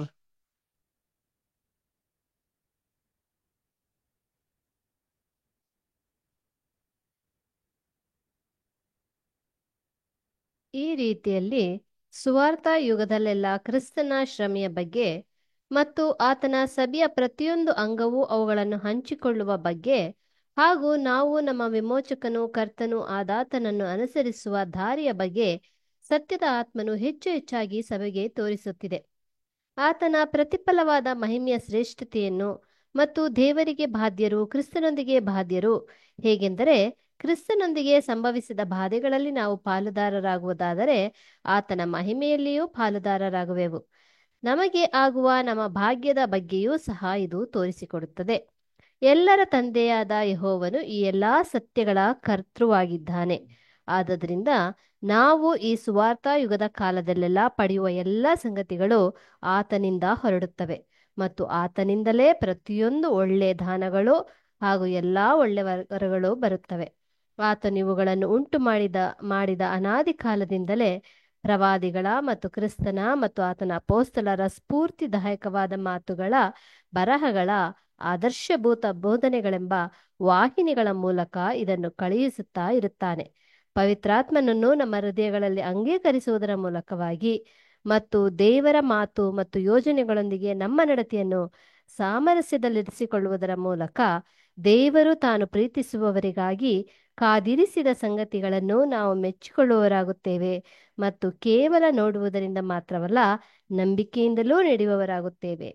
ಈ ರೀತಿಯಲ್ಲಿ ಸುವಾರ್ಥ ಯುಗದಲ್ಲೆಲ್ಲ ಕ್ರಿಸ್ತನ ಶ್ರಮೆಯ ಬಗ್ಗೆ ಮತ್ತು ಆತನ ಸಭೆಯ ಪ್ರತಿಯೊಂದು ಅಂಗವೂ ಅವುಗಳನ್ನು ಹಂಚಿಕೊಳ್ಳುವ ಬಗ್ಗೆ ಹಾಗೂ ನಾವು ನಮ್ಮ ವಿಮೋಚಕನು ಕರ್ತನು ಆದಾತನನ್ನು ಅನುಸರಿಸುವ ದಾರಿಯ ಬಗ್ಗೆ ಸತ್ಯದ ಆತ್ಮನು ಹೆಚ್ಚು ಹೆಚ್ಚಾಗಿ ಸಭೆಗೆ ತೋರಿಸುತ್ತಿದೆ ಆತನ ಪ್ರತಿಫಲವಾದ ಮಹಿಮೆಯ ಶ್ರೇಷ್ಠತೆಯನ್ನು ಮತ್ತು ದೇವರಿಗೆ ಬಾಧ್ಯರು ಕ್ರಿಸ್ತನೊಂದಿಗೆ ಬಾಧ್ಯರು ಹೇಗೆಂದರೆ ಕ್ರಿಸ್ತನೊಂದಿಗೆ ಸಂಭವಿಸಿದ ಬಾಧೆಗಳಲ್ಲಿ ನಾವು ಪಾಲುದಾರರಾಗುವುದಾದರೆ ಆತನ ಮಹಿಮೆಯಲ್ಲಿಯೂ ಪಾಲುದಾರರಾಗುವೆವು ನಮಗೆ ಆಗುವ ನಮ್ಮ ಭಾಗ್ಯದ ಬಗ್ಗೆಯೂ ಸಹ ಇದು ತೋರಿಸಿಕೊಡುತ್ತದೆ ಎಲ್ಲರ ತಂದೆಯಾದ ಯಹೋವನು ಈ ಎಲ್ಲಾ ಸತ್ಯಗಳ ಕರ್ತೃವಾಗಿದ್ದಾನೆ ಆದದರಿಂದ ನಾವು ಈ ಸುವಾರ್ಥ ಯುಗದ ಕಾಲದಲ್ಲೆಲ್ಲ ಪಡೆಯುವ ಎಲ್ಲ ಸಂಗತಿಗಳು ಆತನಿಂದ ಹೊರಡುತ್ತವೆ ಮತ್ತು ಆತನಿಂದಲೇ ಪ್ರತಿಯೊಂದು ಒಳ್ಳೆ ದಾನಗಳು ಹಾಗೂ ಎಲ್ಲಾ ಒಳ್ಳೆ ವರಗಳು ಬರುತ್ತವೆ ಆತನು ಇವುಗಳನ್ನು ಉಂಟು ಮಾಡಿದ ಮಾಡಿದ ಅನಾದಿ ಕಾಲದಿಂದಲೇ ಪ್ರವಾದಿಗಳ ಮತ್ತು ಕ್ರಿಸ್ತನ ಮತ್ತು ಆತನ ಅಪೋಸ್ತಲರ ಸ್ಫೂರ್ತಿದಾಯಕವಾದ ಮಾತುಗಳ ಬರಹಗಳ ಆದರ್ಶಭೂತ ಬೋಧನೆಗಳೆಂಬ ವಾಹಿನಿಗಳ ಮೂಲಕ ಇದನ್ನು ಕಳುಹಿಸುತ್ತಾ ಇರುತ್ತಾನೆ ಪವಿತ್ರಾತ್ಮನನ್ನು ನಮ್ಮ ಹೃದಯಗಳಲ್ಲಿ ಅಂಗೀಕರಿಸುವುದರ ಮೂಲಕವಾಗಿ ಮತ್ತು ದೇವರ ಮಾತು ಮತ್ತು ಯೋಜನೆಗಳೊಂದಿಗೆ ನಮ್ಮ ನಡತೆಯನ್ನು ಸಾಮರಸ್ಯದಲ್ಲಿರಿಸಿಕೊಳ್ಳುವುದರ ಮೂಲಕ ದೇವರು ತಾನು ಪ್ರೀತಿಸುವವರಿಗಾಗಿ ಕಾದಿರಿಸಿದ ಸಂಗತಿಗಳನ್ನು ನಾವು ಮೆಚ್ಚಿಕೊಳ್ಳುವವರಾಗುತ್ತೇವೆ ಮತ್ತು ಕೇವಲ ನೋಡುವುದರಿಂದ ಮಾತ್ರವಲ್ಲ ನಂಬಿಕೆಯಿಂದಲೂ ನಡೆಯುವವರಾಗುತ್ತೇವೆ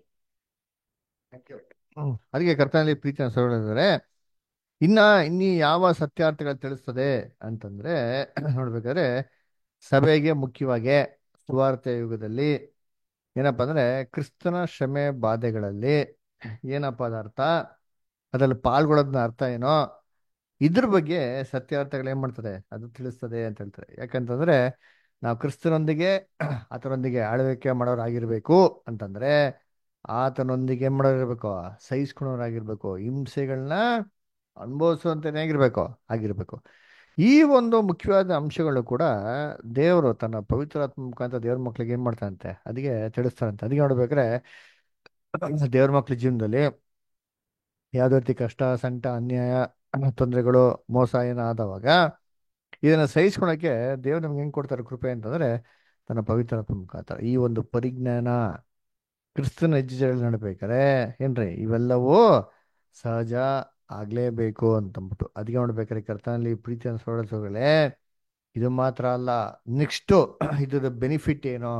ಹ್ಮ್. ಅದಕ್ಕೆ ಕರ್ತನಲ್ಲಿ ಪ್ರೀತಿಯ ಸಹೋದರರೇ ಇನ್ನ ಇನ್ನಿ ಯಾವ ಸತ್ಯಾರ್ಥಗಳು ತಿಳಿಸ್ತದೆ ಅಂತಂದ್ರೆ ನೋಡ್ಬೇಕಾದ್ರೆ ಸಭೆಗೆ ಮುಖ್ಯವಾಗಿ ಸುವಾರ್ಥ ಯುಗದಲ್ಲಿ ಏನಪ್ಪಾ ಅಂದ್ರೆ ಕ್ರಿಸ್ತನ ಶ್ರಮೆ ಬಾಧೆಗಳಲ್ಲಿ ಏನಪ್ಪ ಅದ ಅರ್ಥ ಅದ್ರಲ್ಲಿ ಪಾಲ್ಗೊಳ್ಳೋದನ್ನ ಅರ್ಥ ಏನೋ ಇದ್ರ ಬಗ್ಗೆ ಸತ್ಯಾರ್ಥಗಳು ಏನ್ ಮಾಡ್ತದೆ ಅದು ತಿಳಿಸ್ತದೆ ಅಂತ ಹೇಳ್ತಾರೆ ಯಾಕಂತಂದ್ರೆ ನಾವು ಕ್ರಿಸ್ತನೊಂದಿಗೆ ಆತನೊಂದಿಗೆ ಆಳ್ವಿಕೆ ಮಾಡೋರಾಗಿರ್ಬೇಕು ಅಂತಂದ್ರೆ ಆತನೊಂದಿಗೆ ಏನ್ ಮಾಡೋರಿರ್ಬೇಕು ಸಹಿಸ್ಕೊಳೋರಾಗಿರ್ಬೇಕು ಹಿಂಸೆಗಳನ್ನ ಅನುಭವಿಸುವಂತಾನೆ ಆಗಿರ್ಬೇಕು ಆಗಿರ್ಬೇಕು ಈ ಒಂದು ಮುಖ್ಯವಾದ ಅಂಶಗಳು ಕೂಡ ದೇವರು ತನ್ನ ಪವಿತ್ರಾತ್ಮ ಮುಖಾಂತರ ದೇವ್ರ ಮಕ್ಳಿಗೆ ಏನ್ ಮಾಡ್ತಾರಂತೆ ಅದಕ್ಕೆ ತಿಳಿಸ್ತಾರಂತೆ ಅದಕ್ಕೆ ನೋಡ್ಬೇಕಾದ್ರೆ ದೇವ್ರ ಮಕ್ಳ ಜೀವನದಲ್ಲಿ ಯಾವ್ದೇ ರೀತಿ ಕಷ್ಟ ಸಂಕಟ ಅನ್ಯಾಯ ತೊಂದರೆಗಳು ಮೋಸ ಏನೋ ಆದವಾಗ ಇದನ್ನ ಸಹಿಸ್ಕೊಳಕ್ಕೆ ದೇವ್ರು ನಮ್ಗೆ ಹೆಂಗ್ ಕೊಡ್ತಾರೆ ಕೃಪೆ ಅಂತಂದ್ರೆ ತನ್ನ ಪವಿತ್ರಾತ್ಮ ಮುಖಾಂತರ ಈ ಒಂದು ಪರಿಜ್ಞಾನ ಕ್ರಿಸ್ತನ ಹೆಜ್ಜೆಗಳಲ್ಲಿ ನಡ್ಬೇಕಾರೆ ಏನ್ರಿ ಇವೆಲ್ಲವೂ ಸಹಜ ಆಗ್ಲೇಬೇಕು ಅಂತಂದ್ಬಿಟ್ಟು ಅದಕ್ಕೆ ನೋಡ್ಬೇಕಾದ್ರೆ ಕರ್ತನಲ್ಲಿ ಪ್ರೀತಿ ಅನ್ಸೋಗಳೇ ಇದು ಮಾತ್ರ ಅಲ್ಲ ನೆಕ್ಸ್ಟ್ ಇದ್ರ ಬೆನಿಫಿಟ್ ಏನು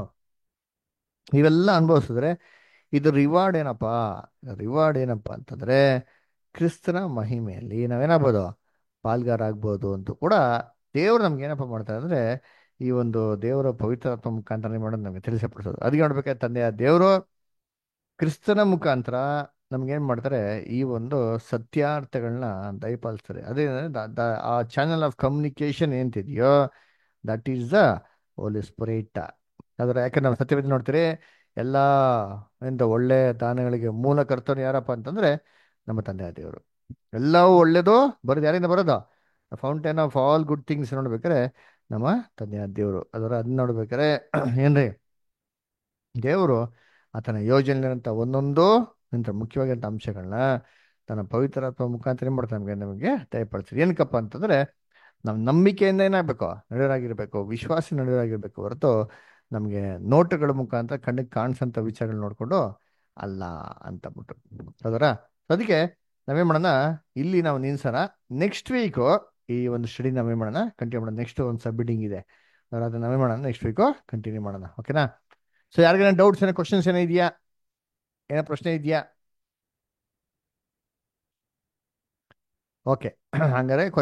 ಇವೆಲ್ಲ ಅನುಭವಿಸಿದ್ರೆ ಇದು ರಿವಾರ್ಡ್ ಏನಪ್ಪಾ ರಿವಾರ್ಡ್ ಏನಪ್ಪಾ ಅಂತಂದ್ರೆ ಕ್ರಿಸ್ತನ ಮಹಿಮೆಯಲ್ಲಿ ನಾವೇನಾಗ್ಬೋದು ಪಾಲ್ಗಾರ ಆಗ್ಬೋದು ಅಂತ ಕೂಡ ದೇವ್ರು ನಮ್ಗೆ ಏನಪ್ಪ ಮಾಡ್ತಾರೆ ಅಂದ್ರೆ ಈ ಒಂದು ದೇವರ ಪವಿತ್ರಾತ್ಮ ಮುಖಾಂತರ ಮಾಡೋದು ನಮಗೆ ತಿಳಿಸಪಡಿಸೋದು ಅದಕ್ಕೆ ನೋಡ್ಬೇಕಾದ್ರೆ ತಂದೆಯ ದೇವರು ಕ್ರಿಸ್ತನ ಮುಖಾಂತರ ನಮ್ಗೇನ್ ಮಾಡ್ತಾರೆ ಈ ಒಂದು ಸತ್ಯಾರ್ಥಗಳನ್ನ ದಯಪಾಲಿಸ್ತಾರೆ ಅದೇ ದ- ದ- ಆ ಚಾನೆಲ್ ಆಫ್ ಕಮ್ಯುನಿಕೇಶನ್ ಏಂತಿದೆಯೋ that is the holy spirit ಅದರ ಯಾಕಂದ್ರೆ ನಾವು ಸತ್ಯವೇದ ನೋಡ್ತೀರಿ ಎಲ್ಲ ಎಂತ ಒಳ್ಳೆ ದಾನಗಳಿಗೆ ಮೂಲ ಕರ್ತವ್ಯ ಯಾರಪ್ಪ ಅಂತಂದ್ರೆ ನಮ್ಮ ತಂದೆ ದೇವರು ಎಲ್ಲವೂ ಒಳ್ಳೇದು ಬರೋದು ಯಾರಿಂದ ಬರೋದು fountain of all good things ನೋಡ್ಬೇಕಾರೆ ನಮ್ಮ ತಂದೆಯ ದೇವರು ಅದರ ಅದನ್ನ ನೋಡ್ಬೇಕಾರೆ ಏನ್ರಿ ದೇವರು ಆತನ ಯೋಜನೆಯಲ್ಲಿರುವಂಥ ಒಂದೊಂದು ಇಂಥ ಮುಖ್ಯವಾಗಿರುವಂಥ ಅಂಶಗಳನ್ನ ತನ್ನ ಪವಿತ್ರಾತ್ಮ ಮುಖಾಂತರ ಏನ್ ಮಾಡ್ತಾನೆ ನಮಗೆ ನಮಗೆ ದಯಪಡಿಸ್ತಾರೆ ಏನಕ್ಕಪ್ಪ ಅಂತಂದ್ರೆ ನಾವು ನಂಬಿಕೆಯಿಂದ ಏನಾಗಬೇಕು ನಡೆಯೋರಾಗಿರ್ಬೇಕು ವಿಶ್ವಾಸ ನಡೆಯೋರಾಗಿರ್ಬೇಕು ಹೊರತು ನಮಗೆ ನೋಟುಗಳ ಮುಖಾಂತರ ಕಣ್ಣಿಗೆ ಕಾಣಿಸಂತ ವಿಚಾರಗಳು ನೋಡ್ಕೊಂಡು ಅಲ್ಲ ಅಂತ ಬಿಟ್ಟು ಅದರ ಅದಕ್ಕೆ ನಾವೇನ್ ಮಾಡೋಣ ಇಲ್ಲಿ ನಾವು ನಿಲ್ಸೋಣ ನೆಕ್ಸ್ಟ್ ವೀಕು ಈ ಒಂದು ಸ್ಟಡಿ ನಾವೇನ್ ಮಾಡೋಣ ಕಂಟಿನ್ಯೂ ಮಾಡೋಣ ನೆಕ್ಸ್ಟ್ ಒಂದು ಸಬ್ಮಿಟಿಂಗ್ ಇದೆ ಅದರ ಅದನ್ನ ನಾವೇನ್ ಮಾಡೋಣ ನೆಕ್ಸ್ಟ್ ವೀಕು ಕಂಟಿನ್ಯೂ ಮಾಡೋಣ ಓಕೆನಾ ಸೊ ಯಾರಿಗೇನ ಡೌಟ್ಸ್ ಏನೋ ಕ್ವಶನ್ಸ್ ಏನೋ ಇದೆಯಾ ಏನೋ ಪ್ರಶ್ನೆ ಇದೆಯಾ ಓಕೆ ಹಂಗಾರೆ